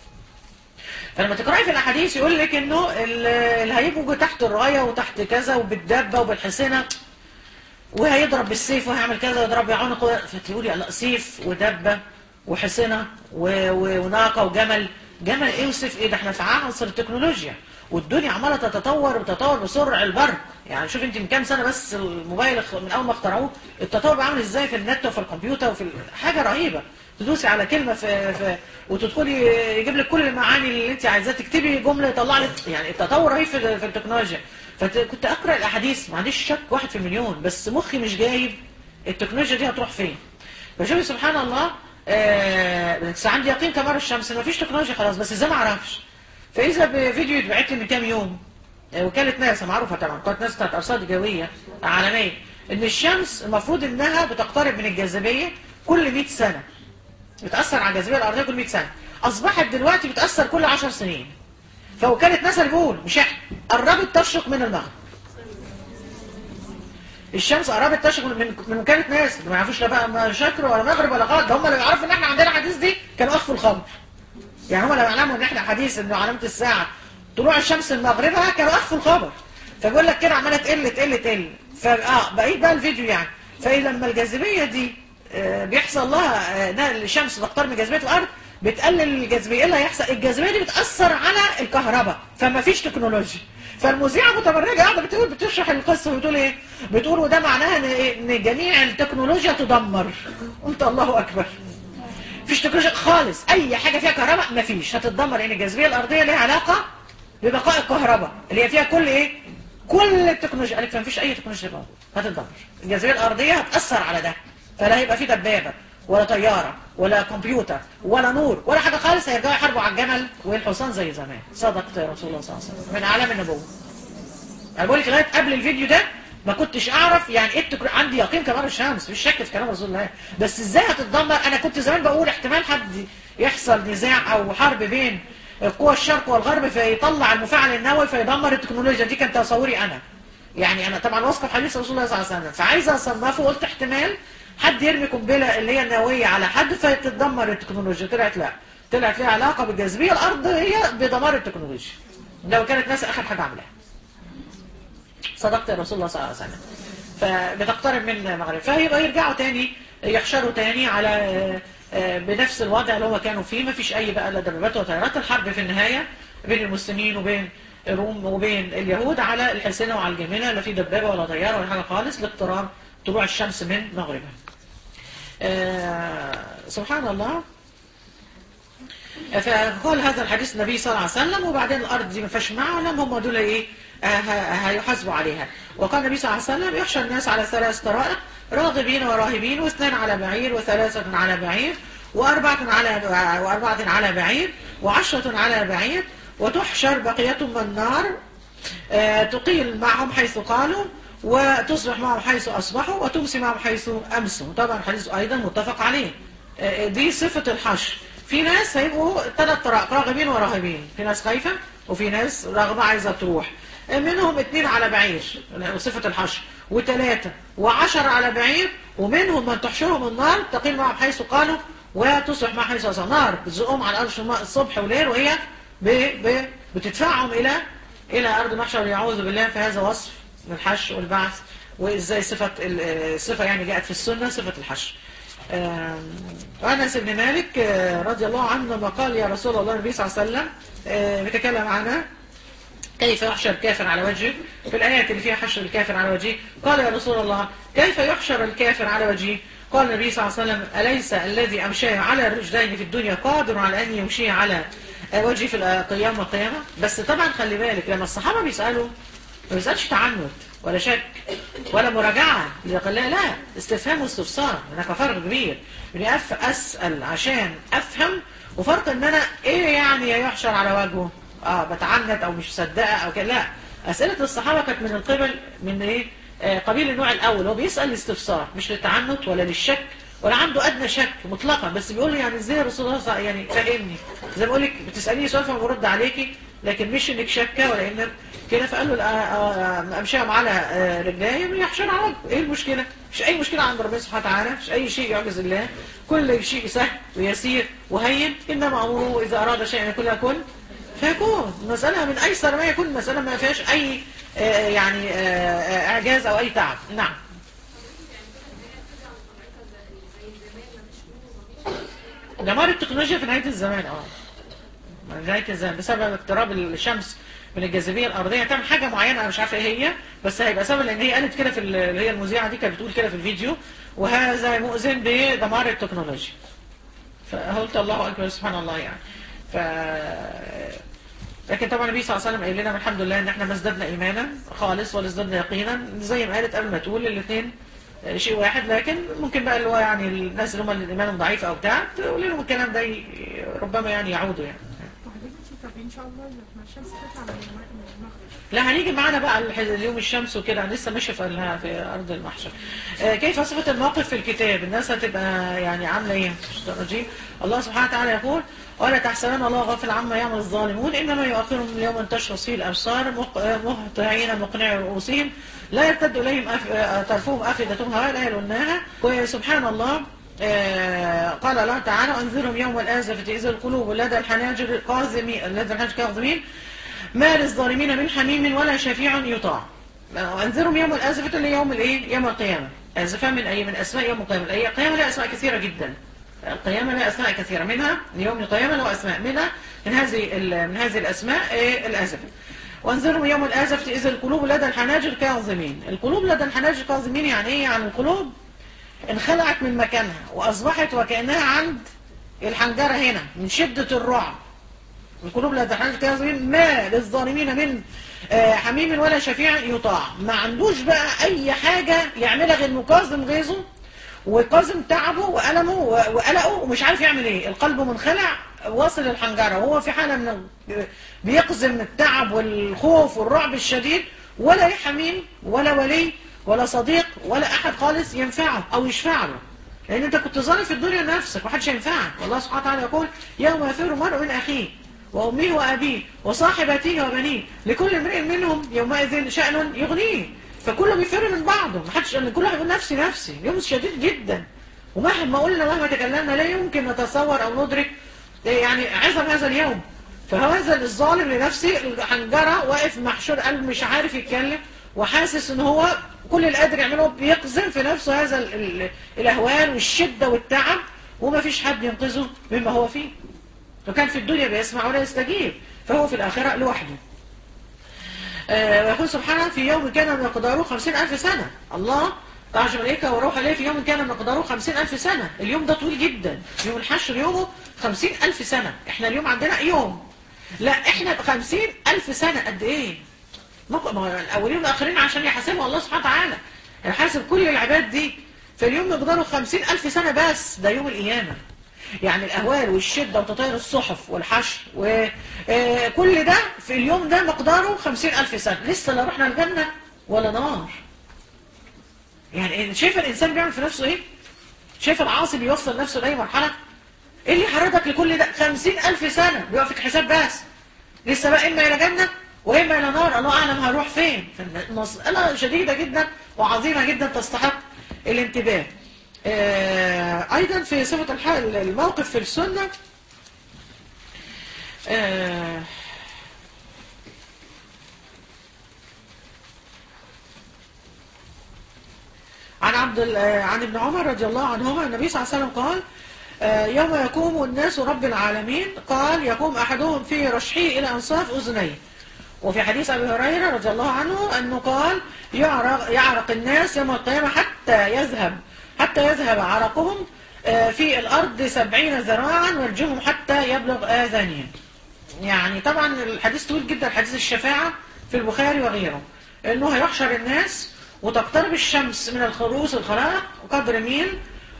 فلما تقرأي في الأحاديث يقول لك أنه اللي هيجوا تحت الراية وتحت كذا وبالدبة وبالحسنة وهيضرب بالسيف وهيعمل كذا ويضرب بعنق فتقولي لا سيف ودبه وحصنه وناقه وجمل جمل ايه وسيف ايه ده احنا في عصر التكنولوجيا والدنيا عماله تتطور وتتطور بسرعه البرق يعني شوف انت من كام سنه بس الموبايل من اول ما اخترعوه التطور عامل ازاي في النت وفي الكمبيوتر وفي حاجه رهيبه تدوسي على كلمه في, في وتدخلي يجيب لك كل المعاني اللي انت عايزاه تكتبي جمله يطلع لك يعني التطور رهيب في, في التكنولوجيا فكنت اقرا الاحاديث ما عنديش شك واحد في المليون بس مخي مش جايب التكنولوجيا دي هتروح فين فشوفي سبحان الله آه بس عندي يقين كمار الشمس ما فيش تكنولوجيا خلاص بس ازاي ما اعرفش فاذا بفيديو اتبعت لي من كام يوم آه وكاله ناسا معروفه طبعا قناه ناسا بتاعت ارصاد جويه عالميه ان الشمس المفروض انها بتقترب من الجاذبيه كل 100 سنه بتاثر على الجاذبيه الارضيه كل 100 سنه اصبحت دلوقتي بتاثر كل 10 سنين فوكالة ناسا بيقول مش احنا قربت تشرق من المغرب الشمس قربت تشرق من من وكالة ناسا ما يعرفوش لا بقى شكر ولا مغرب ولا غرب ده هم لو يعرفوا ان احنا عندنا حديث دي كانوا اخفوا الخمر يعني هم لو يعلموا ان احنا حديث انه علامة الساعة طلوع الشمس من مغربها كانوا اخفوا الخبر فبيقول لك كده عماله تقل تقل تقل فاه بقيت بقى الفيديو يعني فاذا لما الجاذبيه دي آه بيحصل لها آه الشمس تقترب من جاذبيه الارض بتقلل الجاذبيه ايه اللي هيحصل الجاذبيه دي بتاثر على الكهرباء فما فيش تكنولوجيا فالمذيعه متبرجه قاعده بتقول بتشرح القصه وبتقول ايه بتقول وده معناها ان ان جميع التكنولوجيا تدمر قلت الله اكبر مفيش تكنولوجيا خالص اي حاجه فيها كهرباء مفيش هتتدمر لان الجاذبيه الارضيه ليها علاقه ببقاء الكهرباء اللي هي فيها كل ايه كل التكنولوجيا قالك مفيش اي تكنولوجيا موجوده هتتدمر الجاذبيه الارضيه هتاثر على ده فلا هيبقى في دبابه ولا طيارة ولا كمبيوتر ولا نور ولا حاجة خالص هيرجعوا يحاربوا على الجمل والحصان زي زمان صدقت يا رسول الله صلى الله عليه وسلم من أعلام النبوة أنا بقول لك لغاية قبل الفيديو ده ما كنتش أعرف يعني إيه التكر... عندي يقين كمان الشمس مش شك في كلام رسول الله بس إزاي هتتدمر أنا كنت زمان بقول احتمال حد يحصل نزاع أو حرب بين قوى الشرق والغرب فيطلع المفاعل النووي فيدمر التكنولوجيا دي كان تصوري أنا يعني أنا طبعا واثقة في حديث رسول الله صلى الله عليه وسلم فعايزة أصنفه قلت احتمال حد يرمي قنبله اللي هي النوويه على حد فتتدمر التكنولوجيا طلعت لا طلعت ليها علاقه بالجاذبيه الارضيه بدمار التكنولوجيا لو كانت ناس اخر حاجه عملها صدقت يا رسول الله صلى الله عليه وسلم فبتقترب من المغرب فيبقى يرجعوا تاني يحشروا تاني على آه، بنفس الوضع اللي هو كانوا فيه ما فيش اي بقى لا دبابات ولا طيارات الحرب في النهايه بين المسلمين وبين الروم وبين اليهود على الحسنه وعلى الجميله لا في دبابه ولا طياره ولا حاجه خالص لاقتراب طلوع الشمس من مغربها. آه، سبحان الله فقال هذا الحديث النبي صلى الله عليه وسلم وبعدين الارض دي ما فيهاش معلم هم دول ايه آه، ه- هيحاسبوا عليها وقال النبي صلى الله عليه وسلم يحشر الناس على ثلاث طرائق راغبين وراهبين واثنان على بعير وثلاثة على بعير وأربعة على وأربعة على بعير وعشرة على بعير وتحشر بقية من النار آه، تقيل معهم حيث قالوا وتصبح معهم حيث أصبحوا وتمسي معهم حيث أمسوا طبعا الحديث أيضا متفق عليه آه، دي صفة الحشر في ناس هيبقوا ثلاث طرائق راغبين وراهبين في ناس خايفة وفي ناس راغبة عايزة تروح آه، منهم اثنين على بعير صفة الحشر وثلاثة وعشر على بعير ومنهم من تحشرهم النار تقيل معهم حيث قالوا وتصبح معهم حيث أصبحوا نار بتزقهم على الأرض الصبح وليل وهي ب... ب... بتدفعهم إلى إلى أرض المحشر يعوذ بالله فهذا وصف الحشر والبعث وإزاي صفة ال- الصفة يعني جاءت في السنة صفة الحشر آم، أنس بن مالك آه، رضي الله عنه لما قال يا رسول الله النبي صلى الله عليه وسلم آه، بيتكلم عنها كيف يحشر الكافر على وجهه في الآيات اللي فيها حشر الكافر على وجهه قال يا رسول الله كيف يحشر الكافر على وجهه قال النبي صلى الله عليه وسلم أليس الذي أمشاه على الرجلين في الدنيا قادر على أن يمشي على وجهه في القيامة القيامة بس طبعا خلي بالك لما الصحابة بيسألوا ما بيسألش تعنت ولا شك ولا مراجعة قال لا لا استفهام واستفسار هناك فرق كبير اني أف أسأل عشان أفهم وفرق ان انا ايه يعني يحشر على وجهه اه بتعنت او مش مصدقه او كده لا اسئله الصحابه كانت من القبل من ايه آه قبيل النوع الاول هو بيسال الاستفسار مش للتعنت ولا للشك ولا عنده ادنى شك مطلقا بس بيقول لي يعني ازاي الرسول الله صلى- يعني فهمني زي ما بقول لك بتساليني سؤال فانا برد عليكي لكن مش انك شاكه ولا انك كده فقال له الآ- آه، امشيهم على آه، رجليه يحشر على وجهه ايه المشكله مش اي مشكله عند ربنا سبحانه وتعالى مش اي شيء يعجز الله كل شيء سهل ويسير وهين انما امره اذا اراد شيئا ان يكون له كن فيكون المسألة من أيسر ما يكون المسألة ما فيهاش أي آه، يعني آه، آه، إعجاز أو أي تعب نعم دمار التكنولوجيا في نهاية الزمان اه في نهاية الزمان بسبب اقتراب الشمس من الجاذبية الأرضية تعمل حاجة معينة أنا مش عارفة إيه هي بس هيبقى سبب لأن هي قالت كده في ال- اللي هي المذيعة دي كانت بتقول كده في الفيديو وهذا مؤذن بدمار التكنولوجيا فقلت الله أكبر سبحان الله يعني ف لكن طبعا النبي صلى الله عليه وسلم قال لنا الحمد لله ان احنا ما ازددنا ايمانا خالص ولا ازددنا يقينا زي ما قالت قبل ما تقول الاثنين شيء واحد لكن ممكن بقى اللي هو يعني الناس اللي هم اللي ايمانهم ضعيف او بتاع تقول لهم الكلام ده ي- ربما يعني يعودوا يعني وحضرتك طب ان شاء الله لما الشمس تطلع من الم- من المغرب لا هنيجي معانا بقى الح- اليوم الشمس وكده أنا لسه ماشي في ال- في ارض المحشر آه، كيف صفه الموقف في الكتاب الناس هتبقى يعني عامله ايه مش الرجيم الله سبحانه وتعالى يقول ولا تحسبن الله غافل عما يعمل الظالمون انما يؤخرهم ليوم تشخص فيه الابصار مق- آه، مهطعين مقنعي رؤوسهم لا يرتد اليهم أف... آه، طرفهم افئدتهم هواء لا يلونها وسبحان الله آه، قال الله تعالى انذرهم يوم الآزفة إذا القلوب لدى الحناجر قاذمين لدى الحناجر كاظمين ما للظالمين من حميم ولا شفيع يطاع وانذرهم يوم الآزفة اللي يوم الايه يوم القيامة آزفة من أي من أسماء يوم القيامة الأي- القيامة لها أسماء كثيرة جدا القيامة لها أسماء كثيرة منها يوم القيامة له أسماء منها من هذه ال- من هذه الأسماء إيه، الآزفة وانذرهم يوم الآزفة إذا القلوب لدى الحناجر كاظمين القلوب لدى الحناجر كاظمين يعني إيه يعني القلوب انخلعت من مكانها وأصبحت وكأنها عند الحنجرة هنا من شدة الرعب القلوب لا تحتاج كاظمين ما للظالمين من آه، حميم ولا شفيع يطاع ما عندوش بقى أي حاجة يعملها غير مكاظم غيظه وكاظم تعبه وألمه و- وقلقه ومش عارف يعمل ايه القلب منخلع واصل الحنجرة وهو في حالة من ال- بيقزم التعب والخوف والرعب الشديد ولا ليه حميم ولا ولي ولا صديق ولا أحد خالص ينفعه أو يشفع له لأن أنت كنت ظالم في الدنيا نفسك محدش ينفعك والله سبحانه وتعالى يقول يوم يفر المرء من أخيه وأمه وأبيه وصاحبته وبنيه لكل امرئ منهم يومئذ شأن يغنيه فكله بيفر من بعضه محدش كل واحد يقول نفسي نفسي يوم شديد جدا ومهما قلنا مهما تكلمنا لا يمكن نتصور أو ندرك يعني عظم هذا اليوم فهذا الظالم لنفسه الحنجرة واقف محشور قلب مش عارف يتكلم وحاسس ان هو كل اللي قادر يعمله بيقزم في نفسه هذا ال- ال- الاهوال والشدة والتعب وما فيش حد ينقذه مما هو فيه وكان في الدنيا بيسمع ولا يستجيب فهو في الآخرة لوحده آه، ويقول سبحانه في يوم كان مقداره خمسين ألف سنة الله تعرج ملائكة وروح عليه في يوم كان مقداره خمسين ألف سنة اليوم ده طويل جدا يوم الحشر يومه خمسين ألف سنة احنا اليوم عندنا يوم لا احنا بخمسين ألف سنة قد ايه مق- ما هو الأولين والآخرين عشان يحاسبوا الله سبحانه وتعالى يحاسب كل العباد دي في اليوم مقداره خمسين ألف سنة بس ده يوم القيامة يعني الأهوال والشدة وتطاير الصحف والحشر وكل ده في اليوم ده مقداره خمسين ألف سنة لسه لا رحنا الجنة ولا نار يعني شايف الإنسان بيعمل في نفسه إيه؟ شايف العاصي بيوصل نفسه لأي مرحلة؟ إيه اللي حرضك لكل ده؟ خمسين ألف سنة بيوقفك حساب بس لسه بقى إما إلى جنة وإما إلى نار الله أعلم هروح فين مسألة شديدة جدا وعظيمة جدا تستحق الانتباه آه، أيضا في صفة الح- الموقف في السنة آه، عن عبد ال- آه، عن ابن عمر رضي الله عنهما النبي صلى الله عليه وسلم قال آه، يوم يقوم الناس رب العالمين قال يقوم أحدهم في رشحه إلى أنصاف أذنيه وفي حديث أبي هريرة رضي الله عنه أنه قال يعرق, يعرق الناس يوم القيامة حتى يذهب حتى يذهب عرقهم آه، في الأرض سبعين ذراعا ويرجهم حتى يبلغ آذانهم يعني طبعا الحديث طويل جدا حديث الشفاعة في البخاري وغيره انه هيحشر الناس وتقترب الشمس من الخروس الخلائق قدر ميل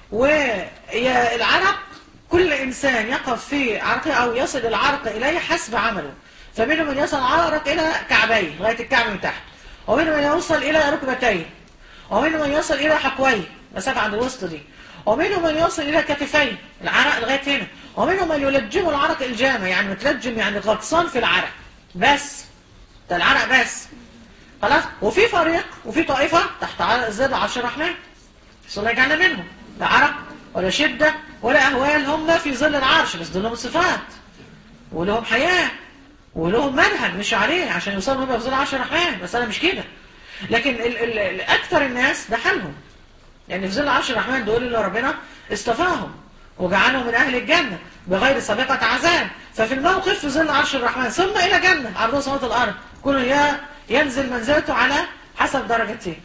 والعرق كل انسان يقف في عرقه او يصل العرق اليه حسب عمله فمنهم من يصل العرق الى كعبيه لغايه الكعب من تحت ومنهم من يوصل الى ركبتيه ومنهم من يصل الى حقويه مسافه عند الوسط دي ومنهم من يصل الى كتفيه العرق لغايه هنا ومنهم من يلجم العرق الجامه يعني متلجم يعني غطسان في العرق بس ده العرق بس خلاص وفي فريق وفي طائفه تحت عرق زاد عرش الرحمن صلى الله يجعلنا منهم لا عرق ولا شده ولا اهوال هم في ظل العرش بس دول صفات ولهم حياه ولهم منهج مش عليه عشان يوصلوا هم في ظل عرش الرحمن بس انا مش كده لكن ال ال ال اكثر الناس ده حالهم يعني في ظل عرش الرحمن دول اللي ربنا اصطفاهم وجعلهم من اهل الجنه بغير سابقه عذاب ففي الموقف في ظل عرش الرحمن ثم الى جنه عرضها سماوات الارض كل يا ينزل منزلته على حسب درجته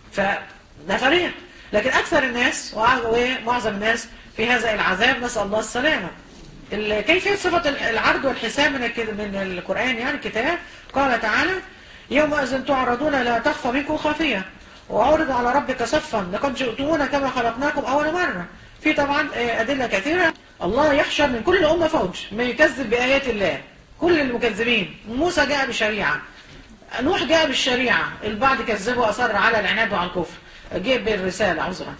فده فريق لكن اكثر الناس ومعظم الناس في هذا العذاب نسال الله السلامه ال- كيفيه صفه العرض والحساب من الك- من القران يعني الكتاب قال تعالى يومئذ تعرضون لا تخفى منكم خافيه وعرض على ربك صفا لقد جئتمونا كما خلقناكم اول مره في طبعا آه، ادله كثيره الله يحشر من كل امه فوج من يكذب بايات الله كل المكذبين موسى جاء بشريعه نوح جاء بالشريعة البعض كذبه وأصر على العناد وعلى الكفر جاء بالرسالة عذرا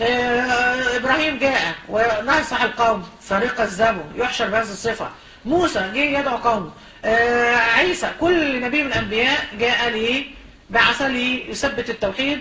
آه، إبراهيم جاء ونصح القوم فريق كذبه يحشر بهذه الصفة موسى جه يدعو قومه آه، عيسى كل نبي من الأنبياء جاء ليه بعث لي يثبت التوحيد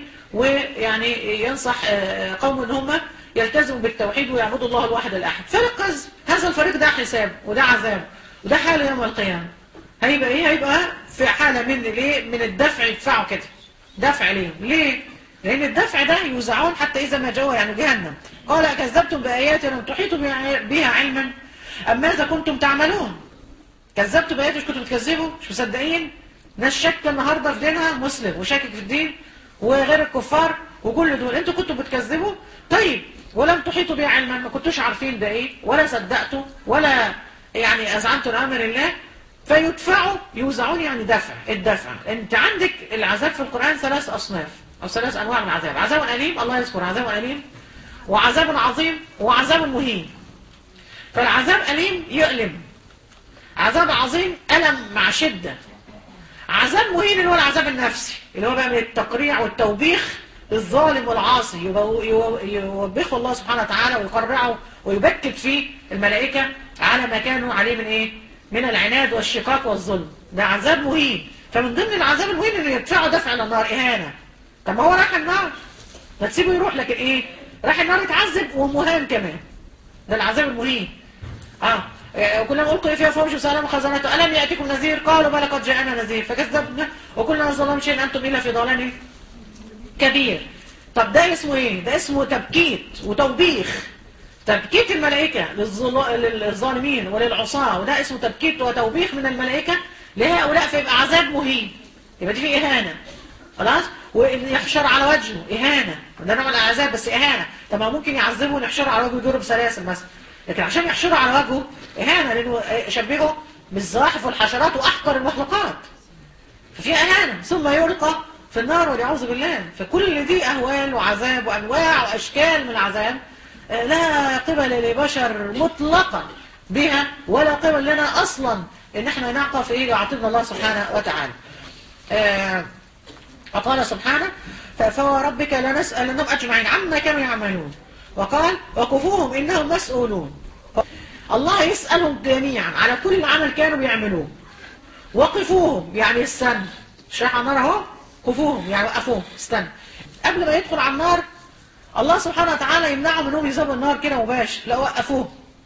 ويعني ينصح آه، قوم ان هم يلتزموا بالتوحيد ويعبدوا الله الواحد الأحد فريق كذب هذا الفريق ده حساب وده عذاب وده حال يوم القيامة هيبقى ايه هيبقى في حالة من ليه من الدفع يدفعوا كده دفع ليه ليه لان الدفع ده يوزعون حتى اذا ما جاءوا يعني جهنم قال كذبتم باياتي لم تحيطوا بها بها علما ام ماذا كنتم تعملون كذبتوا باياتي مش كنتوا بتكذبوا مش مصدقين ناس شاكه النهارده في دينها مسلم وشاكك في الدين وغير الكفار وكل دول انتوا كنتوا بتكذبوا طيب ولم تحيطوا بها علما ما كنتوش عارفين ده ايه ولا صدقتوا ولا يعني اذعنتوا لامر الله فيدفعوا يوزعون يعني دفع الدفع انت عندك العذاب في القرآن ثلاث أصناف أو ثلاث أنواع من العذاب عذاب أليم الله يذكر عذاب أليم وعذاب عظيم وعذاب مهين فالعذاب أليم يؤلم عذاب عظيم ألم مع شدة عذاب مهين اللي هو العذاب النفسي اللي هو بقى من التقريع والتوبيخ الظالم والعاصي يبو- يو- يوبخه الله سبحانه وتعالى ويقرعه ويبكت فيه الملائكة على ما كانوا عليه من ايه من العناد والشقاق والظلم ده عذاب مهين فمن ضمن العذاب المهين انه يدفعه دفع الى النار اهانة طب ما هو راح النار ما تسيبه يروح لكن ايه راح النار يتعذب ومهان كمان ده العذاب المهين اه إيه، وكلما القوا فيها فوج سلام خزنته الم ياتكم نذير قالوا بلى قد جاءنا نذير فكذبنا وكلنا ظلم شيء انتم الا في ضلال كبير طب ده اسمه ايه ده اسمه تبكيت وتوبيخ تبكيت الملائكة للظل- للظالمين وللعصاة وده اسمه تبكيت وتوبيخ من الملائكة لهؤلاء فيبقى عذاب مهين يبقى دي فيه إهانة خلاص وإن يحشر على وجهه إهانة ده نوع من العذاب بس إهانة طب ما ممكن يعذبه ويحشر على وجهه يضرب بسلاسل مثلا لكن عشان يحشره على وجهه إهانة لأنه شبهه بالزواحف والحشرات وأحقر المخلوقات ففي أهانة ثم يلقى في النار والعياذ بالله فكل دي أهوال وعذاب وأنواع وأشكال من العذاب آه، لا قبل لبشر مطلقا بها ولا قبل لنا أصلا إن احنا نعطى في إيه يعطينا الله سبحانه وتعالى آه، وقال سبحانه ف- فوربك لنسألنهم أجمعين عما كانوا يعملون وقال وقفوهم إنهم مسؤولون الله يسألهم جميعا على كل عمل كانوا بيعملوه وقفوهم يعني استنى شرح النار اهو قفوهم يعني وقفوهم استنى قبل ما يدخل على النار الله سبحانه وتعالى يمنعهم انهم يذهبوا النار كده مباشر لا وقفوهم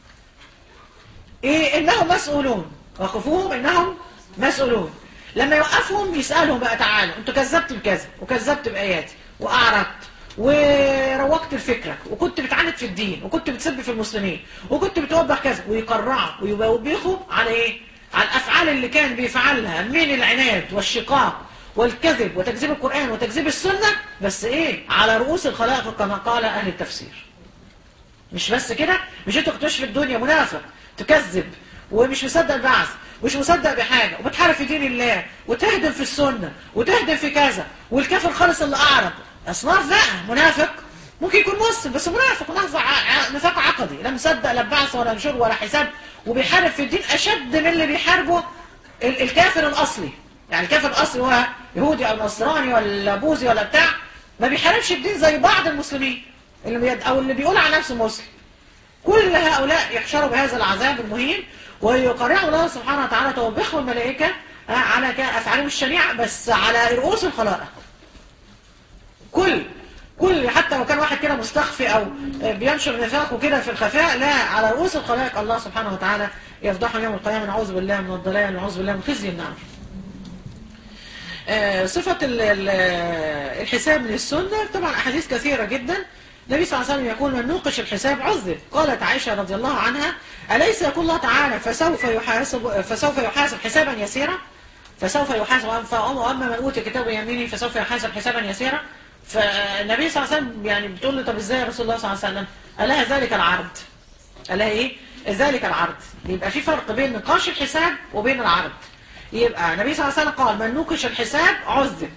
ايه انهم مسؤولون وقفوهم انهم مسؤولون لما يوقفهم يسألهم بقى تعالوا انتوا كذبت بكذا وكذبت بآياتي وأعرضت وروجت لفكرك وكنت بتعاند في الدين وكنت بتسب في المسلمين وكنت بتوبخ كذا ويقرعوا ويوبخوا على ايه على الافعال اللي كان بيفعلها من العناد والشقاق والكذب وتكذيب القرآن وتكذيب السنة بس ايه على رؤوس الخلائق كما قال اهل التفسير مش بس كده مش انت كنت ماشي في الدنيا منافق تكذب ومش مصدق البعث مش مصدق بحاجة وبتحارب في دين الله وتهدم في السنة وتهدم في كذا والكافر خالص اللي أعرض أصناف بقى منافق ممكن يكون مسلم بس منافق منافق ع- نفاق عقدي لا مصدق لا بعث ولا نشور ولا حساب وبيحارب في الدين أشد من اللي بيحاربه ال- الكافر الأصلي يعني الكافر الأصلي هو يهودي أو نصراني ولا بوذي ولا بتاع ما بيحاربش الدين زي بعض المسلمين اللي بيد أو اللي بيقول على نفسه مسلم كل هؤلاء يحشروا بهذا العذاب المهين ويقرعوا الله سبحانه وتعالى توبخهم الملائكة آه، على ك- أفعالهم الشنيعة بس على رؤوس الخلائق كل كل حتى لو كان واحد كده مستخفي أو آه، بينشر نفاقه كده في الخفاء لا على رؤوس الخلائق الله سبحانه وتعالى يفضحهم يوم القيامة نعوذ بالله من الضلال ونعوذ بالله من خزي النار آه، صفة ال- ال- الحساب من السنة طبعا أحاديث كثيرة جدا النبي صلى الله عليه وسلم يقول من نوقش الحساب عذب قالت عائشة رضي الله عنها أليس يقول الله تعالى فسوف يحاسب فسوف يحاسب حسابا يسيرا فسوف يحاسب وأما- وأما من أوتي كتابه يمينه فسوف يحاسب حسابا يسيرا فالنبي صلى الله عليه وسلم يعني بتقول له طب ازاي يا رسول الله صلى الله عليه وسلم قال لها ذلك العرض قال لها ايه ذلك العرض يبقى في فرق بين نقاش الحساب وبين العرض يبقى النبي صلى الله عليه وسلم قال من نوقش الحساب عذب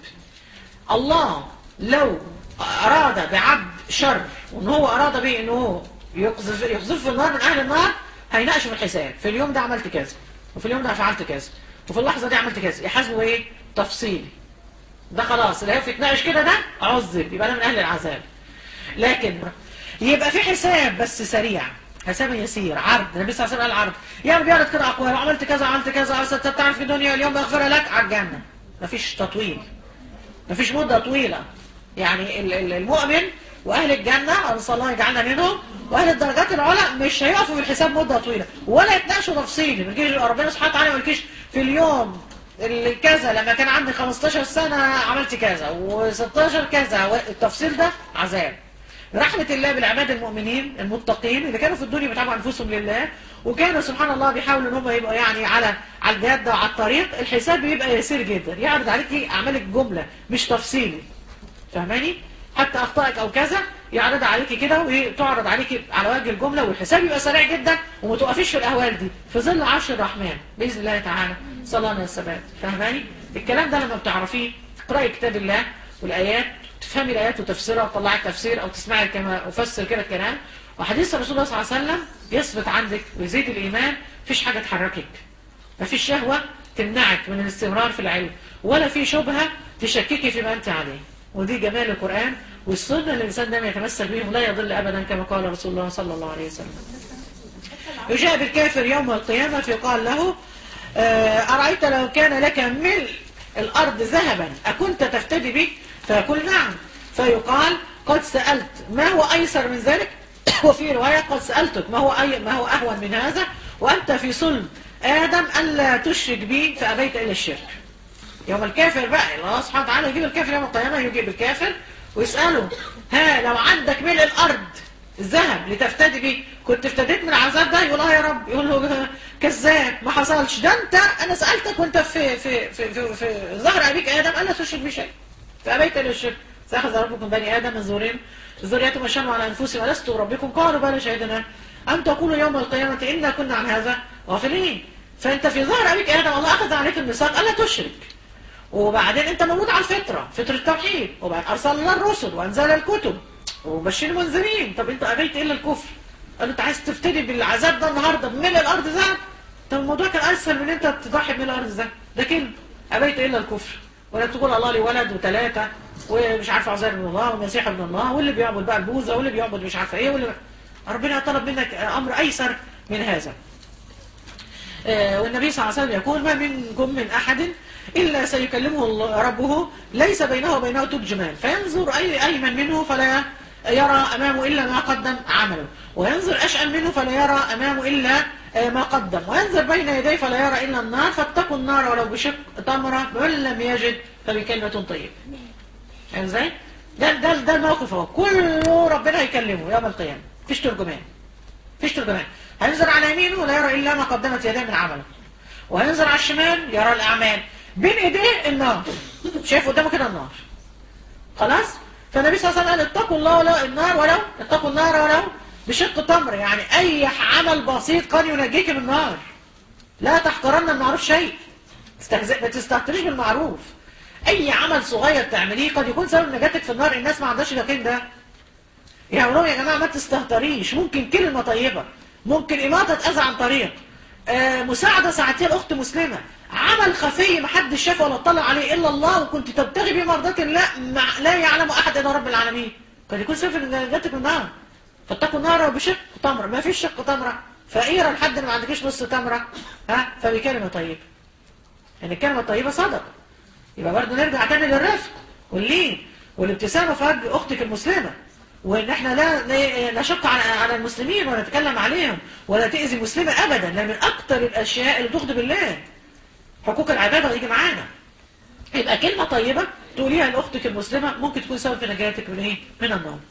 الله لو أراد بعبد شر وإن هو أراد به إنه هو يقذف يقذف في النار من أهل النار هيناقشه في الحساب في اليوم ده عملت كذا وفي اليوم ده فعلت كذا وفي اللحظة دي عملت كذا يحاسبه إيه تفصيلي ده خلاص اللي هيقف يتناقش كده ده عذب يبقى ده من أهل العذاب لكن يبقى في حساب بس سريع حساب يسير عرض النبي صلى الله عليه وسلم قال عرض يعني بيعرض كده أقوال وعملت كذا عملت كذا أصل تعرف في الدنيا اليوم بغفرها لك على الجنة مفيش تطويل مفيش مدة طويلة يعني ال- ال- المؤمن وأهل الجنة نسأل الله يجعلنا منهم وأهل الدرجات العلى مش هيقفوا في الحساب مدة طويلة ولا يتناقشوا تفصيلي ما يجيش ربنا سبحانه وتعالى ما يقولكيش في اليوم اللي كذا لما كان عندي 15 سنة عملت كذا و16 كذا التفصيل ده عذاب رحمة الله بالعباد المؤمنين المتقين اللي كانوا في الدنيا بيتعبوا أنفسهم لله وكانوا سبحان الله بيحاولوا ان هم يبقوا يعني على على الجادة وعلى الطريق الحساب بيبقى يسير جدا يعرض عليك أعمالك جملة مش تفصيلي فاهماني؟ حتى أخطائك أو كذا يعرض عليكي كده وتعرض عليكي على وجه الجملة والحساب يبقى سريع جدا وما توقفيش في الأهوال دي في ظل عرش الرحمن بإذن الله تعالى صلى الله عليه وسلم فاهماني؟ الكلام ده لما بتعرفيه تقرأي كتاب الله والآيات تفهمي الآيات وتفسيرها وتطلعي التفسير أو تسمعي كما أفسر كده الكلام وحديث رسول الله صلى الله عليه وسلم يثبت عندك ويزيد الإيمان مفيش حاجة تحركك مفيش شهوة تمنعك من الاستمرار في العلم ولا في شبهة تشككي فيما أنت عليه ودي جمال القرآن والسنة اللي الإنسان دايما يتمسك بيهم لا يضل أبدا كما قال رسول الله صلى الله عليه وسلم يجاء بالكافر يوم القيامة فيقال له آه، أرأيت لو كان لك ملء الأرض ذهبا أكنت تفتدي به فيقول نعم فيقال قد سألت ما هو أيسر من ذلك وفي رواية قد سألتك ما هو أي ما هو أهون من هذا وأنت في صلب آدم ألا تشرك بي فأبيت إلى الشرك يوم الكافر بقى الله سبحانه وتعالى يجيب الكافر يوم القيامة يجيب الكافر ويسأله ها لو عندك ملء الأرض الذهب لتفتدي بيه كنت افتديت من العذاب ده يقول اه يا رب يقول له كذاب ما حصلش ده انت انا سالتك وانت في في في في, في ظهر ابيك ادم قال لا تشرك بي شيء فابيت للشرك فاخذ ربكم بني ادم من زورين ذريتهم وشنوا على انفسهم ولست ربكم قالوا بلى شهدنا ان تقولوا يوم القيامه انا كنا عن هذا غافلين فانت في ظهر ابيك ادم الله اخذ عليك الميثاق الا تشرك وبعدين انت موجود على الفطره فطره التوحيد وبعد ارسل الله الرسل وانزل الكتب وبشر المنذرين طب انت ابيت الا الكفر قال انت عايز تفتدي بالعذاب ده النهارده بملء الارض ذهب طب الموضوع كان اسهل من انت تضحي بملء الارض ذهب ده كلمه ابيت الا الكفر ولا تقول الله لي ولد وثلاثه ومش عارف عزير من الله والمسيح ابن الله واللي بيعبد بقى البوذا واللي بيعبد مش عارفه ايه واللي ربنا طلب منك امر ايسر من هذا آه، والنبي صلى الله عليه وسلم يقول ما منكم من أحد إلا سيكلمه الله- ربه ليس بينه وبينه ترجمان فينظر أي أيمن منه فلا يرى أمامه إلا ما قدم عمله وينظر أشأم منه فلا يرى أمامه إلا آه، ما قدم وينظر بين يديه فلا يرى إلا النار فاتقوا النار ولو بشق تمرة من لم يجد فبكلمة طيبة فاهم ازاي؟ ده ده ده الموقف اهو كله ربنا يكلمه يوم القيامة مفيش ترجمان مفيش ترجمان هينظر على يمينه ولا يرى الا ما قدمت يديه من عمله وهينظر على الشمال يرى الاعمال بين ايديه النار شايف قدامه كده النار خلاص فالنبي صلى الله عليه وسلم قال اتقوا الله ولو النار ولو اتقوا النار ولو بشق تمر يعني اي عمل بسيط قد ينجيك من النار لا تحقرن المعروف شيء تستهزئ ما تستهتريش بالمعروف اي عمل صغير تعمليه قد يكون سبب نجاتك في النار الناس ما عندهاش اليقين ده يعني لهم يا جماعه ما تستهتريش ممكن كلمه طيبه ممكن اماطه اذى عن طريق آه مساعده ساعتيه لاخت مسلمه عمل خفي ما حدش شافه ولا اطلع عليه الا الله وكنت تبتغي به مرضات الله مع لا يعلم احد الا رب العالمين قد يكون سبب نجاتك من النار فاتقوا النار بشق تمره ما فيش شق تمره فقيره لحد اللي ما عندكيش نص تمره ها فبكلمه طيبه يعني الكلمه الطيبه صدقه يبقى برضه نرجع تاني للرفق واللين والابتسامه في وجه اختك المسلمه وان احنا لا لا نشق على على المسلمين ولا نتكلم عليهم ولا تاذي مسلمه ابدا لان من اكتر الاشياء اللي تغضب الله حقوق العباده يجي معانا يبقى كلمه طيبه تقوليها لاختك المسلمه ممكن تكون سبب في نجاتك من ايه؟ من النار.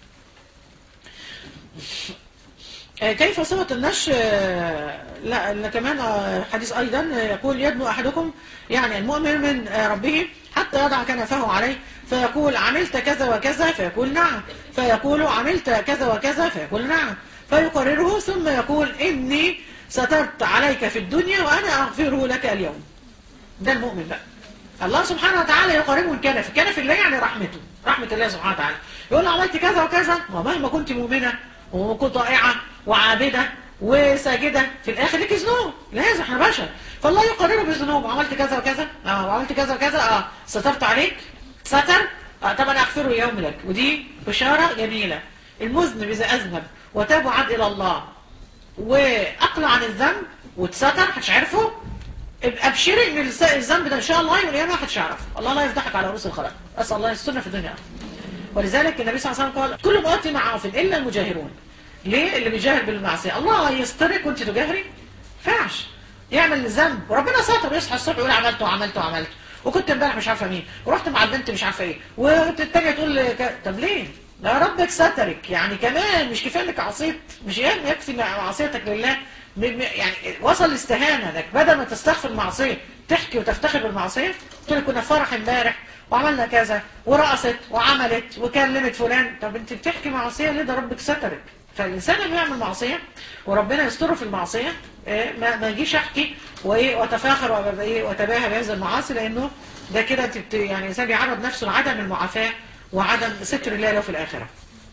آه، كيف صفة النش آه، لا إن كمان آه، حديث أيضا آه، يقول يدنو أحدكم يعني المؤمن من آه، ربه حتى يضع كنفه عليه فيقول عملت كذا وكذا فيقول نعم فيقول عملت كذا وكذا فيقول نعم فيقرره ثم يقول إني سترت عليك في الدنيا وأنا أغفره لك اليوم ده المؤمن بقى الله سبحانه وتعالى يقربه الكنف الكنف الله يعني رحمته رحمة الله سبحانه وتعالى يقول له عملت كذا وكذا ومهما كنت مؤمنة وكنت طائعة وعابدة وساجدة في الآخر لك ذنوب لازم احنا بشر فالله يقرره بالذنوب عملت كذا وكذا اه وعملت كذا وكذا اه سترت عليك ستر اه طب انا اغفره يوم لك ودي بشارة جميلة المذنب اذا اذنب وتاب وعاد الى الله واقلع عن الذنب واتستر محدش عارفه ابقى ابشري ان الس- الذنب ده ان شاء الله يوم القيامه محدش يعرف الله لا يفضحك على رؤوس الخلق اسال الله يسترنا في الدنيا ولذلك النبي صلى الله عليه وسلم قال كل امتي معاف الا المجاهرون ليه اللي بيجاهر بالمعصيه الله يسترك وانت تجاهري فعش يعمل ذنب وربنا ستر يصحى الصبح يقول عملت وعملت وعملت وكنت امبارح مش عارفه مين ورحت مع البنت مش عارفه ايه والتانيه تقول ك... طب ليه؟ لا ربك سترك يعني كمان مش كفايه انك عصيت مش يعني يكفي إن معصيتك لله م- م- يعني وصل الاستهانه انك بدل ما تستغفر المعصيه تحكي وتفتخر بالمعصيه تقول لك كنا في فرح امبارح وعملنا كذا ورقصت وعملت وكلمت فلان طب انت بتحكي معصيه ليه ده ربك سترك فالانسان لما يعمل معصيه وربنا يستره في المعصيه إيه، ما ما يجيش احكي وايه واتفاخر وأبقى إيه، واتباهى بهذا المعاصي لانه ده كده انت بت- يعني الانسان بيعرض نفسه لعدم المعافاه وعدم ستر الله له في الاخره.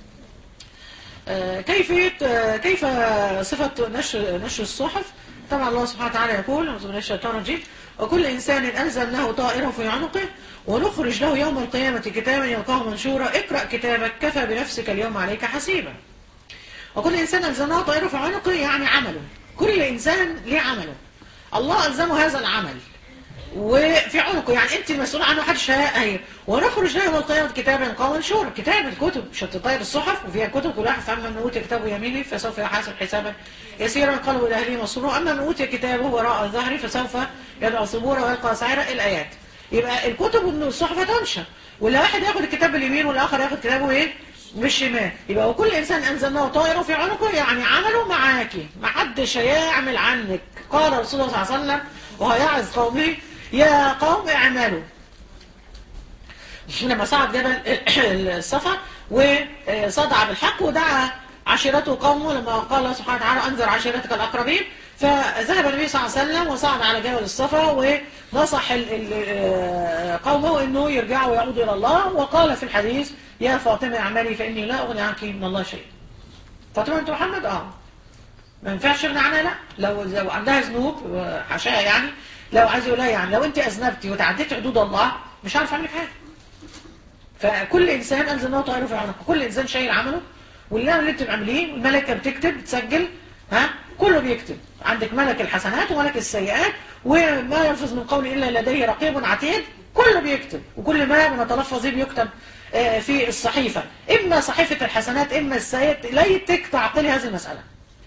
آه، كيفية آه، كيف صفة نشر نشر الصحف طبعا الله سبحانه وتعالى يقول أعوذ بالله من الشيطان الرجيم وكل إنسان ألزمناه طائره في عنقه ونخرج له يوم القيامة كتابا يلقاه منشورا اقرأ كتابك كفى بنفسك اليوم عليك حسيبا وكل إنسان ألزمناه طائره في عنقه يعني عمله كل إنسان ليه عمله الله ألزمه هذا العمل وفي عنقه يعني انت المسؤول عنه محدش هي ونخرج له يوم القيامه كتابا يلقاه منشورا كتاب الكتب مش هتطير الصحف وفيها كتب كل واحد فاهم من اوتي كتابه يمينه فسوف يحاسب حسابا يسيرا قلبه الى اهله مسرورا اما من اوتي كتابه وراء ظهره فسوف يدعو ثبورا ويلقى سعيرا الايات يبقى الكتب والصحف هتنشر ولا واحد ياخد الكتاب باليمين والاخر ياخد كتابه ايه بالشمال يبقى وكل انسان انزلناه طائره في عنقه يعني عمله معاكي ما حدش هيعمل عنك قال رسول الله صلى الله عليه وسلم وهيعظ قومه يا قوم اعملوا لما صعد جبل الصفا وصدع بالحق ودعا عشيرته قومه لما قال سبحانه وتعالى انذر عشيرتك الاقربين فذهب النبي صلى الله عليه وسلم وصعد على جبل الصفا ونصح ال- ال- قومه انه يرجعوا ويعودوا الى الله وقال في الحديث يا فاطمه اعملي فاني لا اغني عنك من الله شيء. فاطمه بنت محمد اه ما ينفعش يغني عنها لا لو لو عندها ذنوب حاشاها يعني لو عايز يقول لها يعني لو انت اذنبتي وتعديتي حدود الله مش عارف اعمل لك حاجه. فكل انسان انزلناه طائره في عنقه كل انسان شايل عمله واللي اللي انت بتعمليه الملائكه بتكتب بتسجل ها كله بيكتب عندك ملك الحسنات وملك السيئات وما يلفظ من قول الا لديه رقيب عتيد كله بيكتب وكل ما بنتلفظ به بيكتب آه، في الصحيفه اما صحيفه الحسنات اما السيئات ليتك تعقلي هذه المساله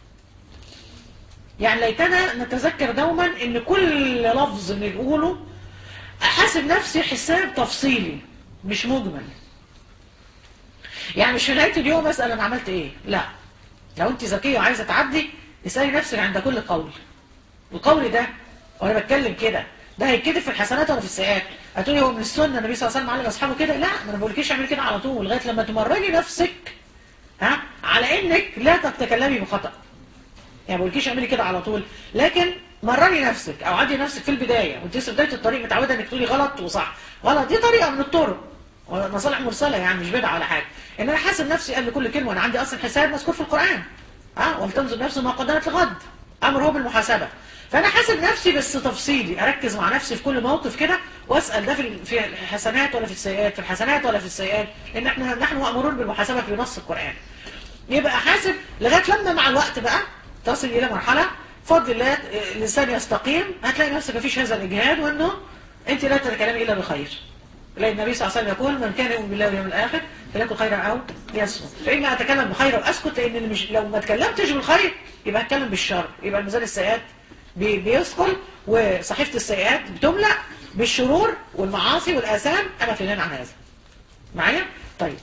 يعني ليتنا نتذكر دوما ان كل لفظ بنقوله احاسب نفسي حساب تفصيلي مش مجمل يعني مش في نهايه اليوم اسال انا عملت ايه لا لو انت ذكيه وعايزه تعدي اسالي نفسك عند كل قول القول ده وانا بتكلم كده ده هيتكتب في الحسنات ولا في السيئات هتقولي هو من السنه النبي صلى الله عليه وسلم علم اصحابه كده لا ما انا بقولكيش اعملي كده على طول لغايه لما تمرني نفسك ها على انك لا تتكلمي بخطا يعني ما بقولكيش اعملي كده على طول لكن مرني نفسك او عدي نفسك في البدايه وانت لسه بدايه الطريق متعوده انك تقولي غلط وصح غلط دي طريقه من الطرق مصالح مرسله يعني مش بدعه ولا حاجه ان انا حاسب نفسي قبل كل كلمه انا عندي اصلا حساب مذكور في القران ها ولتنظر نفس ما قدمت لغد امر هو بالمحاسبه فانا حاسب نفسي بس تفصيلي اركز مع نفسي في كل موقف كده واسال ده في في الحسنات ولا في السيئات في الحسنات ولا في السيئات لان احنا نحن مامورون بالمحاسبه في نص القران يبقى حاسب لغايه لما مع الوقت بقى تصل الى مرحله بفضل الله الانسان يستقيم هتلاقي نفسك مفيش هذا الاجهاد وانه انت لا تتكلمي الا بخير لأن النبي صلى الله عليه وسلم يقول من كان يؤمن بالله واليوم الآخر فليكن خيرا أو ليصمت فإما أتكلم بخير وأسكت لأن اللي مش لو ما اتكلمتش بالخير يبقى أتكلم بالشر يبقى الميزان السيئات بي- بيثقل وصحيفة السيئات بتملأ بالشرور والمعاصي والآثام أنا في غنى عن هذا معايا؟ طيب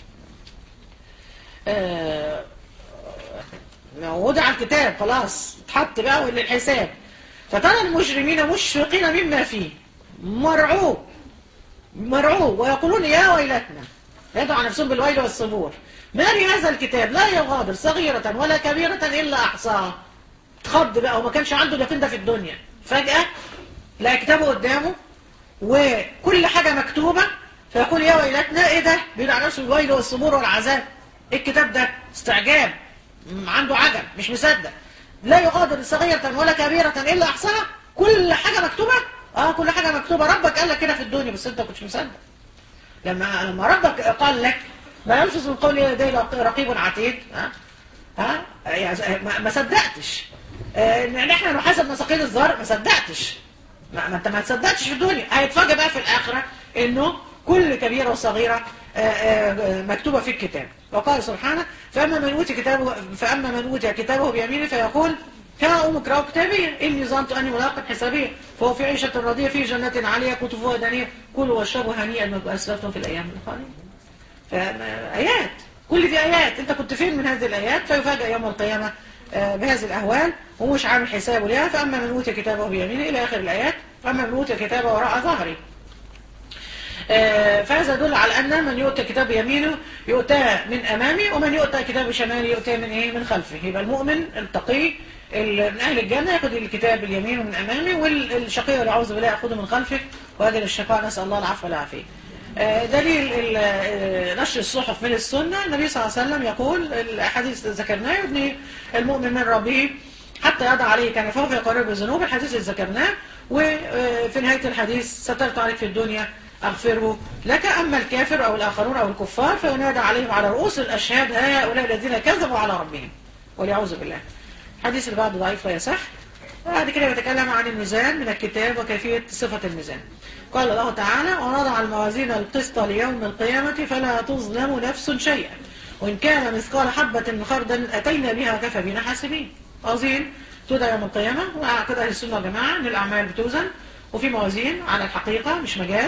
آه وضع الكتاب خلاص اتحط بقى للحساب فترى المجرمين مشفقين مما فيه مرعوب مرعوب ويقولون يا ويلتنا يدعو نفسهم بالويل والصبور ما لهذا الكتاب لا يغادر صغيرة ولا كبيرة إلا أحصاها اتخض بقى وما كانش عنده اليقين ده في الدنيا فجأة لقى كتابه قدامه وكل حاجة مكتوبة فيقول يا ويلتنا ايه ده بيدعو نفسه بالويل والصبور والعذاب ايه الكتاب ده استعجاب م- عنده عجب مش مصدق لا يغادر صغيرة ولا كبيرة إلا أحصاها كل حاجة مكتوبة اه كل حاجة مكتوبة ربك قال لك كده في الدنيا بس انت كنتش مصدق لما لما ربك قال لك ما يلفظ من قول لديه رقيب عتيد ها ها يعني ما- ما صدقتش آه، ان احنا نحاسب مساقيل الزهر ما صدقتش ما, ما انت ما تصدقتش في الدنيا هيتفاجئ بقى في الاخره انه كل كبيره وصغيره آه، آه، مكتوبه في الكتاب وقال سبحانه فاما من اوتي كتابه فاما من اوتي كتابه بيمينه فيقول ها أم اقرأوا كتابي إني ظننت أني ملاق حسابية فهو في عيشة راضية في جنة عالية كتفها دانية كلوا واشربوا هنيئا ما أسلفتم في الأيام الخالية فآيات كل دي آيات أنت كنت فين من هذه الآيات فيفاجأ يوم القيامة آه، بهذه الأهوال ومش عامل حسابه لها فأما من أوتي كتابه بيمينه إلى آخر الآيات فأما من أوتي كتابه وراء ظهري آه، فهذا يدل على أن من يؤتى كتاب يمينه يؤتى من أمامه ومن يؤتى كتاب شماله يؤتى من إيه من خلفه يبقى المؤمن التقي ال- من أهل الجنة يأخذ الكتاب اليمين من أمامه والشقي والعوذ بالله يأخذه من خلفه وأجل الشقاء نسأل الله العفو والعافية آه، دليل ال- آه، نشر الصحف من السنة النبي صلى الله عليه وسلم يقول الحديث ذكرناه يبني المؤمن من ربه حتى يضع عليه كنفه فيقرب الذنوب الحديث اللي ذكرناه وفي نهاية الحديث سترت عليك في الدنيا أغفره لك أما الكافر أو الآخرون أو الكفار فينادى عليهم على رؤوس الأشهاد هؤلاء الذين كذبوا على ربهم والعوذ بالله الحديث اللي بعده ضعيف لا يصح بعد كده بيتكلم عن الميزان من الكتاب وكيفية صفة الميزان قال الله تعالى ونضع الموازين القسط ليوم القيامة فلا تظلم نفس شيئا وإن كان مثقال حبة من خردل أتينا بها وكفى بنا حاسبين موازين تودع يوم القيامة وأعتقد أهل السنة والجماعة أن الأعمال بتوزن وفي موازين على الحقيقة مش مجاز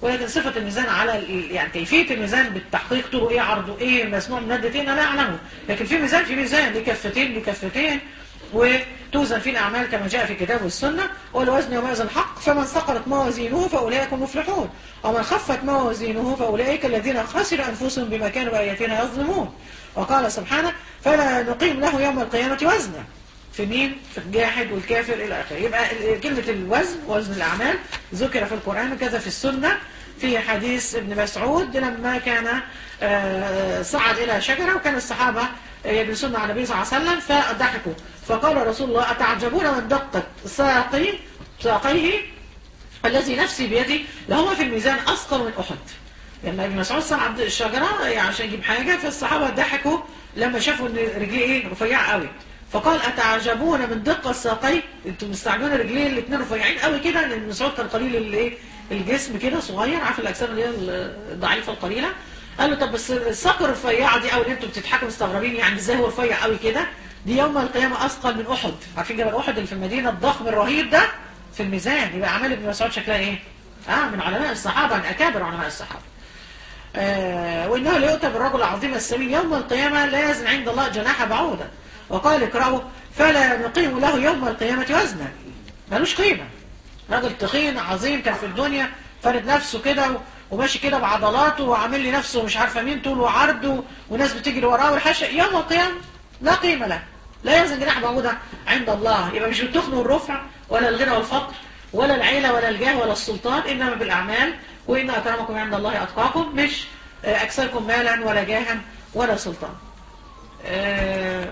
ولكن صفة الميزان على ال- يعني كيفية الميزان بالتحقيق طوله ايه عرضه ايه مسموع من مادتين انا لا اعلمه لكن في ميزان في ميزان ليه كفتين ليه كفتين وتوزن فيه الاعمال كما جاء في الكتاب والسنة والوزن يومئذ الحق فمن ثقلت موازينه فاولئك هم المفلحون ومن خفت موازينه فاولئك الذين خسروا انفسهم بما كانوا باياتنا يظلمون وقال سبحانه فلا نقيم له يوم القيامة وزنا في مين؟ في الجاحد والكافر إلى آخره يبقى ال- كلمة الوزن وزن الأعمال ذكر في القرآن وكذا في السنة في حديث ابن مسعود لما كان آه، صعد إلى شجرة وكان الصحابة يجلسون مع النبي صلى الله عليه وسلم فضحكوا فقال رسول الله أتعجبون من دقت ساقي ساقيه الذي نفسي بيدي لهما في الميزان أثقل من أحد لما ابن مسعود صعد الشجرة يعني عشان يجيب حاجة فالصحابة ضحكوا لما شافوا ان رجليه ايه رفيعة قوي فقال أتعجبون من دقة الساقي انتوا مستعجبون رجليه الاثنين رفيعين قوي كده لان ابن مسعود كان قليل الايه الجسم كده صغير عارف الاجسام اللي هي الضعيفة القليلة قال له طب بس الساق الرفيعة دي او اللي انتوا بتضحكوا مستغربين يعني ازاي هو رفيع قوي كده دي يوم القيامة أثقل من أحد عارفين جبل أحد اللي في المدينة الضخم الرهيب ده في الميزان يبقى أعمال ابن مسعود شكلها إيه؟ آه من علماء الصحابة من أكابر علماء الصحابة آه وإنه ليؤتى بالرجل العظيم السمين يوم القيامة لا يزن عند الله جناح بعوضة وقال اقرأوا فلا نقيم له يوم القيامة وزنا ملوش قيمة راجل تخين عظيم كان في الدنيا فرد نفسه كده و- وماشي كده بعضلاته وعامل لي نفسه مش عارفه مين طول وعرض و- وناس بتجري وراه والحاشا يوم القيامة لا قيمة له لا يزن جناح بعوضة عند الله يبقى مش بالتخن والرفع ولا الغنى والفقر ولا العيلة ولا الجاه ولا السلطان إنما بالأعمال وإن أكرمكم عند الله أتقاكم مش آه، أكثركم مالا ولا جاها ولا سلطان آه،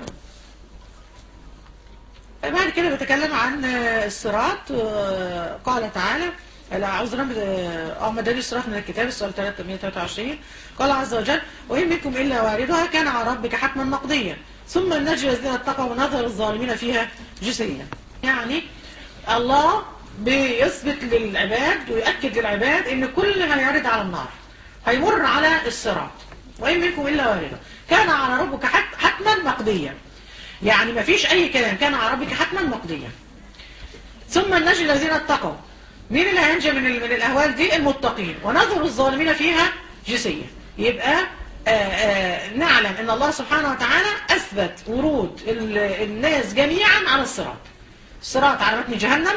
بعد كده بيتكلم عن آه، الصراط آه، قال تعالى لا أعوذ بالله من- اه مداري الصراط من الكتاب السؤال 323 قال عز وجل وإن منكم إلا واردها كان على ربك حتما مقضيا ثم النجي الذين اتقوا ونظر الظالمين فيها جثيا يعني الله بيثبت للعباد ويؤكد للعباد ان كل ما يرد على النار هيمر على الصراط وإن منكم إلا واردها كان على ربك حت- حتما مقضيا يعني ما فيش أي كلام كان على ربك حتما مقضيا ثم النجي الذين اتقوا مين اللي هينجى من ال- من الأهوال دي المتقين ونظر الظالمين فيها جسية يبقى آآ آآ نعلم ان الله سبحانه وتعالى أثبت ورود ال- الناس جميعا على الصراط الصراط على متن جهنم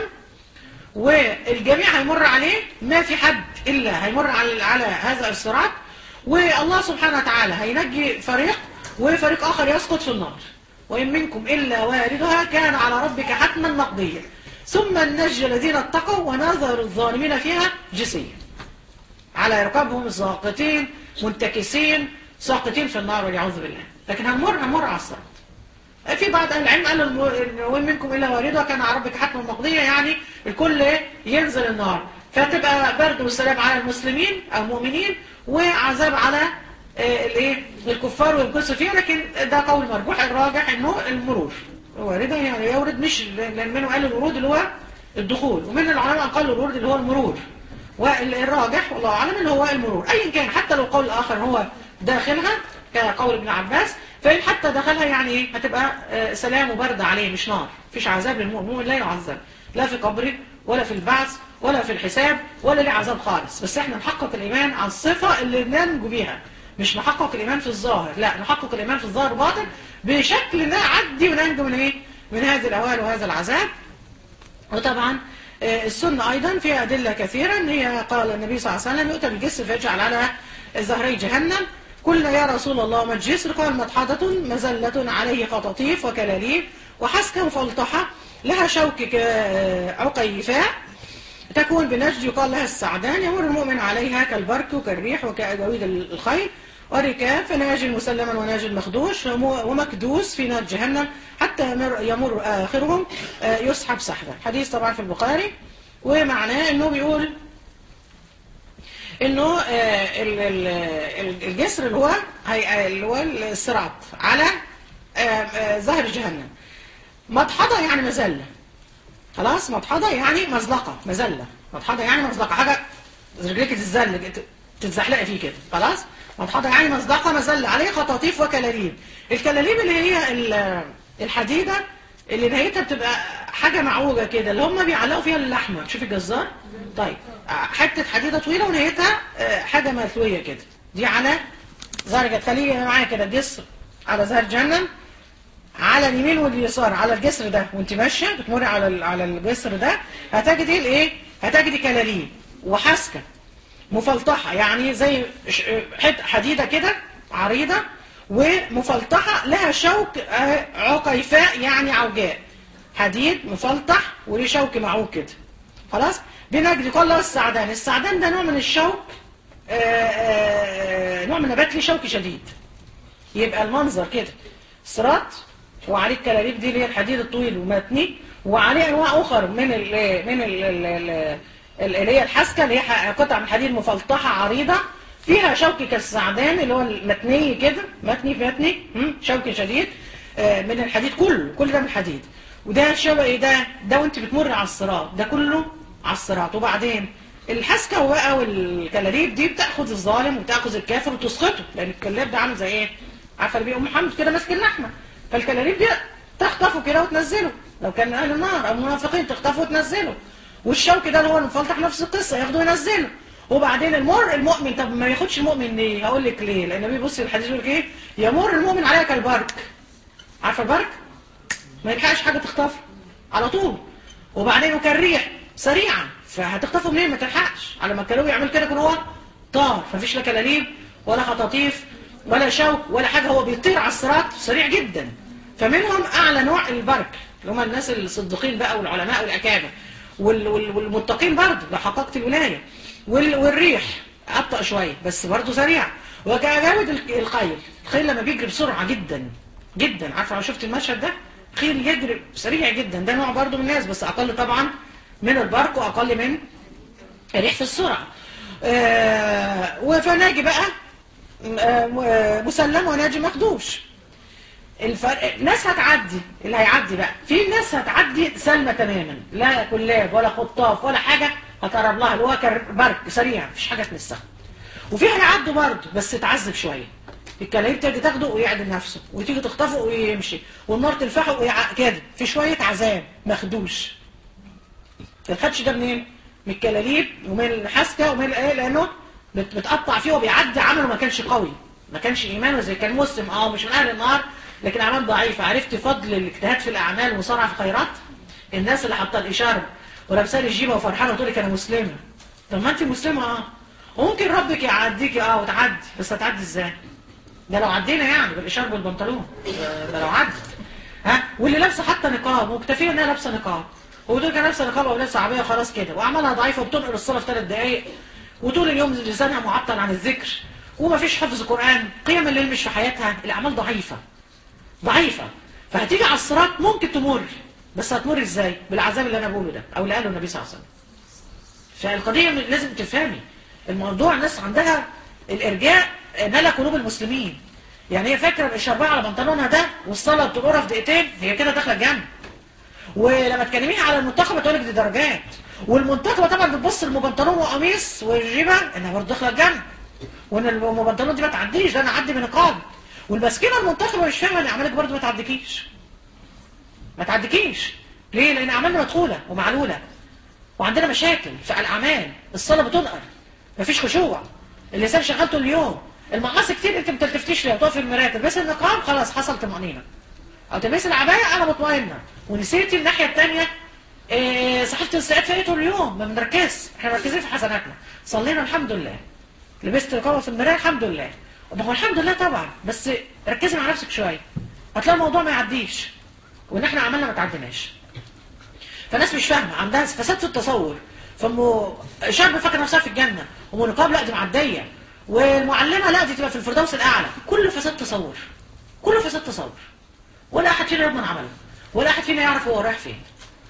والجميع هيمر عليه ما في حد إلا هيمر على على هذا الصراط والله سبحانه وتعالى هينجي فريق وفريق آخر يسقط في النار وإن منكم إلا واردها كان على ربك حتما مقضيا ثم النجي الذين اتقوا ونظر الظالمين فيها جسيا على رقابهم ساقطين منتكسين ساقطين في النار والعياذ بالله لكن هنمر هنمر على الصراط في بعض اهل العلم قالوا الم- إن وإن منكم الا واردها كان على ربك حتما مقضيه يعني الكل ينزل النار فتبقى برد والسلام على المسلمين او المؤمنين وعذاب على آه، الايه الكفار ويمكثوا فيها لكن ده قول مرجوح الراجح انه المرور واردة يعني يورد مش لان منهم قالوا الورود اللي هو الدخول ومن العلماء قالوا الورود اللي هو المرور والراجح والله اعلم ان هو المرور ايا كان حتى لو قول اخر هو داخلها كقول ابن عباس فإن حتى دخلها يعني ايه هتبقى آه، سلام وبرد عليه مش نار مفيش عذاب للمؤمن المؤمن لا يعذب لا في قبره ولا في البعث ولا في الحساب ولا ليه عذاب خالص بس احنا نحقق الإيمان على الصفة اللي ننجو بيها مش نحقق الإيمان في الظاهر لا نحقق الإيمان في الظاهر باطن بشكل نعدي وننجو من ايه من هذه الأهوال وهذا العذاب وطبعا آه، السنة أيضا فيها أدلة كثيرة إن هي قال النبي صلى الله عليه وسلم يؤتى بالجسر فيجعل على ظهري جهنم قلنا يا رسول الله ما الجسر قال مدحضة مزلة عليه خطاطيف وكلاليب وحسكة مفلطحة لها شوك ك- عقيفاء تكون بنجد يقال لها السعدان يمر المؤمن عليها كالبرك وكالريح وكأجاويد الخيل وركاب فناجل مسلما وناجل مخدوش وم- ومكدوس في نار جهنم حتى يمر, يمر آخرهم آه، يسحب سحبا حديث طبعا في البخاري ومعناه انه بيقول انه آه، ال- ال- ال- الجسر اللي هو هي- اللي هو الصراط على آه، آه، ظهر جهنم مدحضة يعني مزلة خلاص مدحضة يعني مزلقة مزلة مدحضة يعني مزلقة حاجة رجليك تتزل تتزحلقي فيه كده خلاص مدحضة يعني مزلقة مزلة عليه خطاطيف وكلاليب الكلاليب اللي هي ال- الحديدة اللي نهايتها بتبقى حاجه معوجه كده اللي هم بيعلقوا فيها اللحمه شوف الجزار طيب حته حديده طويله ونهايتها آه، حاجه مثلويه كده دي على زرجة خليه معايا كده جسر على زهر جهنم على اليمين واليسار على الجسر ده وانت ماشيه بتمر على ال- على الجسر ده هتجدي الايه هتجدي كلاليب وحسكه مفلطحه يعني زي ش- حت حديده كده عريضه ومفلطحه لها شوك آه، عقيفاء يعني عوجاء حديد مفلطح وليه شوك معوج كده خلاص بنجد قال له السعدان السعدان ده نوع من الشوك آه، آه، نوع من نبات ليه شوك شديد يبقى المنظر كده صراط وعليه الكلاليب دي اللي هي الحديد الطويل ومتني وعليه انواع اخر من ال من ال ال- ال- ال- اللي هي الحسكه اللي هي ح- قطع من حديد مفلطحه عريضه فيها شوك كالسعدان اللي هو المتني كده متني في متني مم، شوك شديد آه، من الحديد كله كل ده من الحديد وده شبه ايه ده ده وانت بتمر على الصراط ده كله على الصراط وبعدين الحسكه بقى والكلاليب دي بتاخذ الظالم وتاخذ الكافر وتسخطه لان الكلاب ده عامل زي ايه عارفه اللي بيقوم محمد كده ماسك اللحمه فالكلاليب دي تخطفه كده وتنزله لو كان من اهل النار او المنافقين تخطفه وتنزله والشوك ده اللي هو المفلطح نفس القصه ياخده وينزله وبعدين المر المؤمن طب ما ياخدش المؤمن ليه هقول لك ليه لان النبي بيبص الحديث يقول لك ايه يمر المؤمن عليها كالبرك عارفه البرك ما يلحقش حاجه تخطفه على طول وبعدين وكان ريح سريعا فهتخطفه منين ما تلحقش على ما الكلاوي يعمل كده يكون هو طار مفيش لا كلاليب ولا خطاطيف ولا شوك ولا حاجه هو بيطير على الصراط سريع جدا فمنهم اعلى نوع البرك اللي هم الناس الصديقين بقى والعلماء والاكابر وال- وال- والمتقين برضه ده حقيقه الولايه وال- والريح ابطا شويه بس برضه سريع وكجاود الك- الخيل الخيل لما بيجري بسرعه جدا جدا عارفه لو شفت المشهد ده خيل يجري سريع جدا ده نوع برضه من الناس بس اقل طبعا من البرق واقل من الريح في السرعه آه وفناجي بقى آه، مسلم وناجي مخدوش الفرق ناس هتعدي اللي هيعدي بقى في ناس هتعدي سلمى تماما لا كلاب ولا خطاف ولا حاجه هتقرب لها اللي هو كر- برك سريع مفيش حاجه تمسها وفي هيعدوا برضه بس تعذب شويه الكلاهيب تيجي تاخده ويعدل نفسه وتيجي تخطفه ويمشي والنار تلفحه ويع... كده في شويه عذاب مخدوش الخدش ده منين؟ من الكلاليب ومن الحسكه ومن الايه لانه بت- بتقطع فيه وبيعدي عمله ما كانش قوي ما كانش ايمانه زي كان مسلم اه مش من اهل النار لكن اعمال ضعيفه عرفت فضل الاجتهاد في الاعمال والمصارعه في الخيرات الناس اللي حاطه الاشاره ولابسه لي الجيبه وفرحانه وتقول لك انا مسلمه طب ما انت مسلمه اه وممكن ربك يعديكي اه وتعدي بس هتعدي ازاي؟ ده لو عدينا يعني بالاشاره والبنطلون ده- ده لو عدت ها واللي لابسه حتى نقاب ومكتفيه انها لابسه نقاب ودول كان لابسه نقاب او لابسه عبايه خلاص كده واعمالها ضعيفه وبتنقل الصلاه في ثلاث دقائق وطول اليوم لسانها معطل عن الذكر ومفيش حفظ قران قيام الليل مش في حياتها الاعمال ضعيفه ضعيفه فهتيجي على الصراط ممكن تمر بس هتمر ازاي بالعذاب اللي انا بقوله ده او اللي قاله النبي صلى الله عليه وسلم فالقضيه لازم تفهمي الموضوع الناس عندها الارجاء ملا قلوب المسلمين يعني هي فاكره الشرباء على بنطلونها ده والصلاه بتقرا في دقيقتين هي كده داخله الجنه ولما تكلميها على المنتخبه تقول لك دي درجات والمنتخبه طبعا بتبص للبنطلون وقميص والجيبه انها برضه داخله الجنه وان البنطلون دي ما تعديش ده انا اعدي بنقاب والمسكينه المنتخبه مش فاهمه ان اعمالك برضه ما تعديكيش ما تعديكيش ليه؟ لان اعمالنا مدخوله ومعلوله وعندنا مشاكل في الاعمال الصلاه بتنقر مفيش خشوع اللسان شغال طول اليوم المعاصي كتير انت ما بتلتفتيش ليها بتقف في المرايه تلبسي النقاب خلاص حصل طمانينه او تلبسي العبايه انا مطمئنه ونسيتي الناحيه الثانيه إيه صحيفه الساعات فيها طول اليوم ما بنركزش احنا مركزين في حسناتنا صلينا الحمد لله لبست رقابه في المرايه الحمد لله ما هو الحمد لله طبعا بس ركزي مع نفسك شويه هتلاقي الموضوع ما يعديش وان احنا عملنا ما تعديناش فالناس مش فاهمه عندها فساد في التصور فمو شاب فاكر نفسها في الجنه ومنقاب لا دي معديه والمعلمه لا دي تبقى في الفردوس الاعلى كله فساد تصور كله فساد تصور ولا احد فينا يضمن عمله ولا احد فينا يعرف هو رايح فين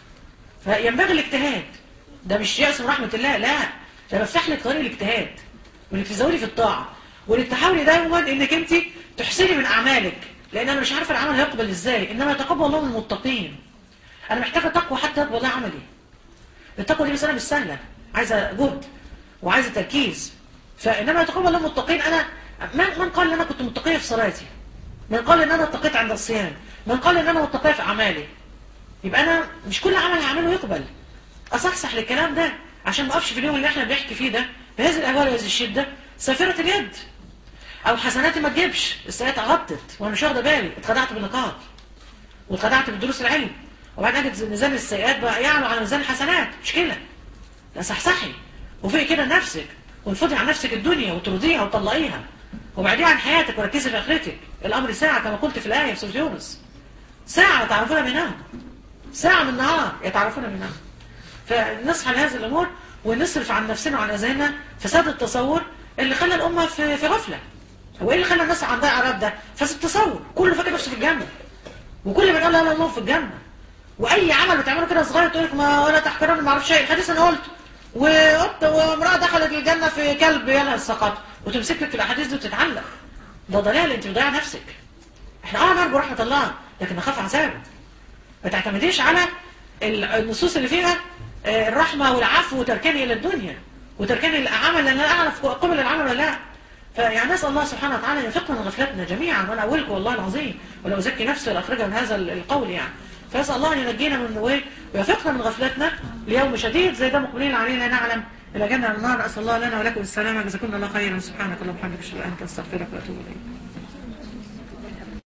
فينبغي الاجتهاد ده مش يأس من رحمه الله لا ده بفتح لك طريق الاجتهاد وانك تزودي في الطاعه وانك تحاولي دايما انك انت تحسني من اعمالك لان انا مش عارفه العمل هيقبل ازاي انما يتقبل الله من المتقين انا محتاجه تقوى حتى يقبل الله عملي التقوى دي مساله مش سهله عايزه جهد وعايزه تركيز فانما يتقبل الله من المتقين انا من من قال ان انا كنت متقيه في صلاتي من قال ان انا اتقيت عند الصيام من قال ان انا متقيه في اعمالي يبقى انا مش كل عمل هعمله يقبل اصحصح للكلام ده عشان ما اقفش في اليوم اللي احنا بنحكي فيه ده بهذه الاهوال وهذه الشده سافره اليد او حسناتي ما تجيبش السيئات غطت وانا مش واخده بالي اتخدعت بالنقاط واتخدعت بدروس العلم وبعدين اجد ميزان السيئات بقى يعلو على ميزان الحسنات مشكله لا صحصحي وفي كده نفسك وانفضي عن نفسك الدنيا وترضيها وطلقيها وبعديها عن حياتك وركزي في اخرتك الامر ساعه كما قلت في الايه في سوره يونس ساعه تعرفون منها ساعه من النهار يتعرفون منها فنصحى لهذه الامور ونصرف عن نفسنا وعن اذهاننا فساد التصور اللي خلى الامه في في غفله هو ايه اللي خلى الناس عندها اعراض ده فساد التصور كله فاكر نفسه في الجنه وكل ما يقول لا لا الله في الجنه واي عمل بتعمله كده صغير تقول لك ما ولا تحقرن ما اعرفش شيء الحديث انا قلت وقلت وامراه دخلت الجنه في كلب يلا سقط وتمسك لك في الاحاديث دي وتتعلق ده ضلال انت بتضيع نفسك احنا اه نرجو رحمه الله لكن نخاف عذابه ما تعتمديش على النصوص اللي فيها آه، الرحمه والعفو وتركني الى الدنيا وتركني العمل لان لا اعرف قبل العمل ولا لا فيعني نسال الله سبحانه وتعالى ان يفقنا من غفلتنا جميعا وانا اولكم والله العظيم ولا ازكي نفسي ولا اخرجها من هذا القول يعني فاسال الله ان ينجينا من ايه ويفقنا من غفلتنا ليوم شديد زي ده مقبلين علينا نعلم الى جنه النار اسال الله لنا ولكم السلامه جزاكم الله خيرا سبحانك اللهم وبحمدك اشهد ان لا اله الا انت استغفرك واتوب اليك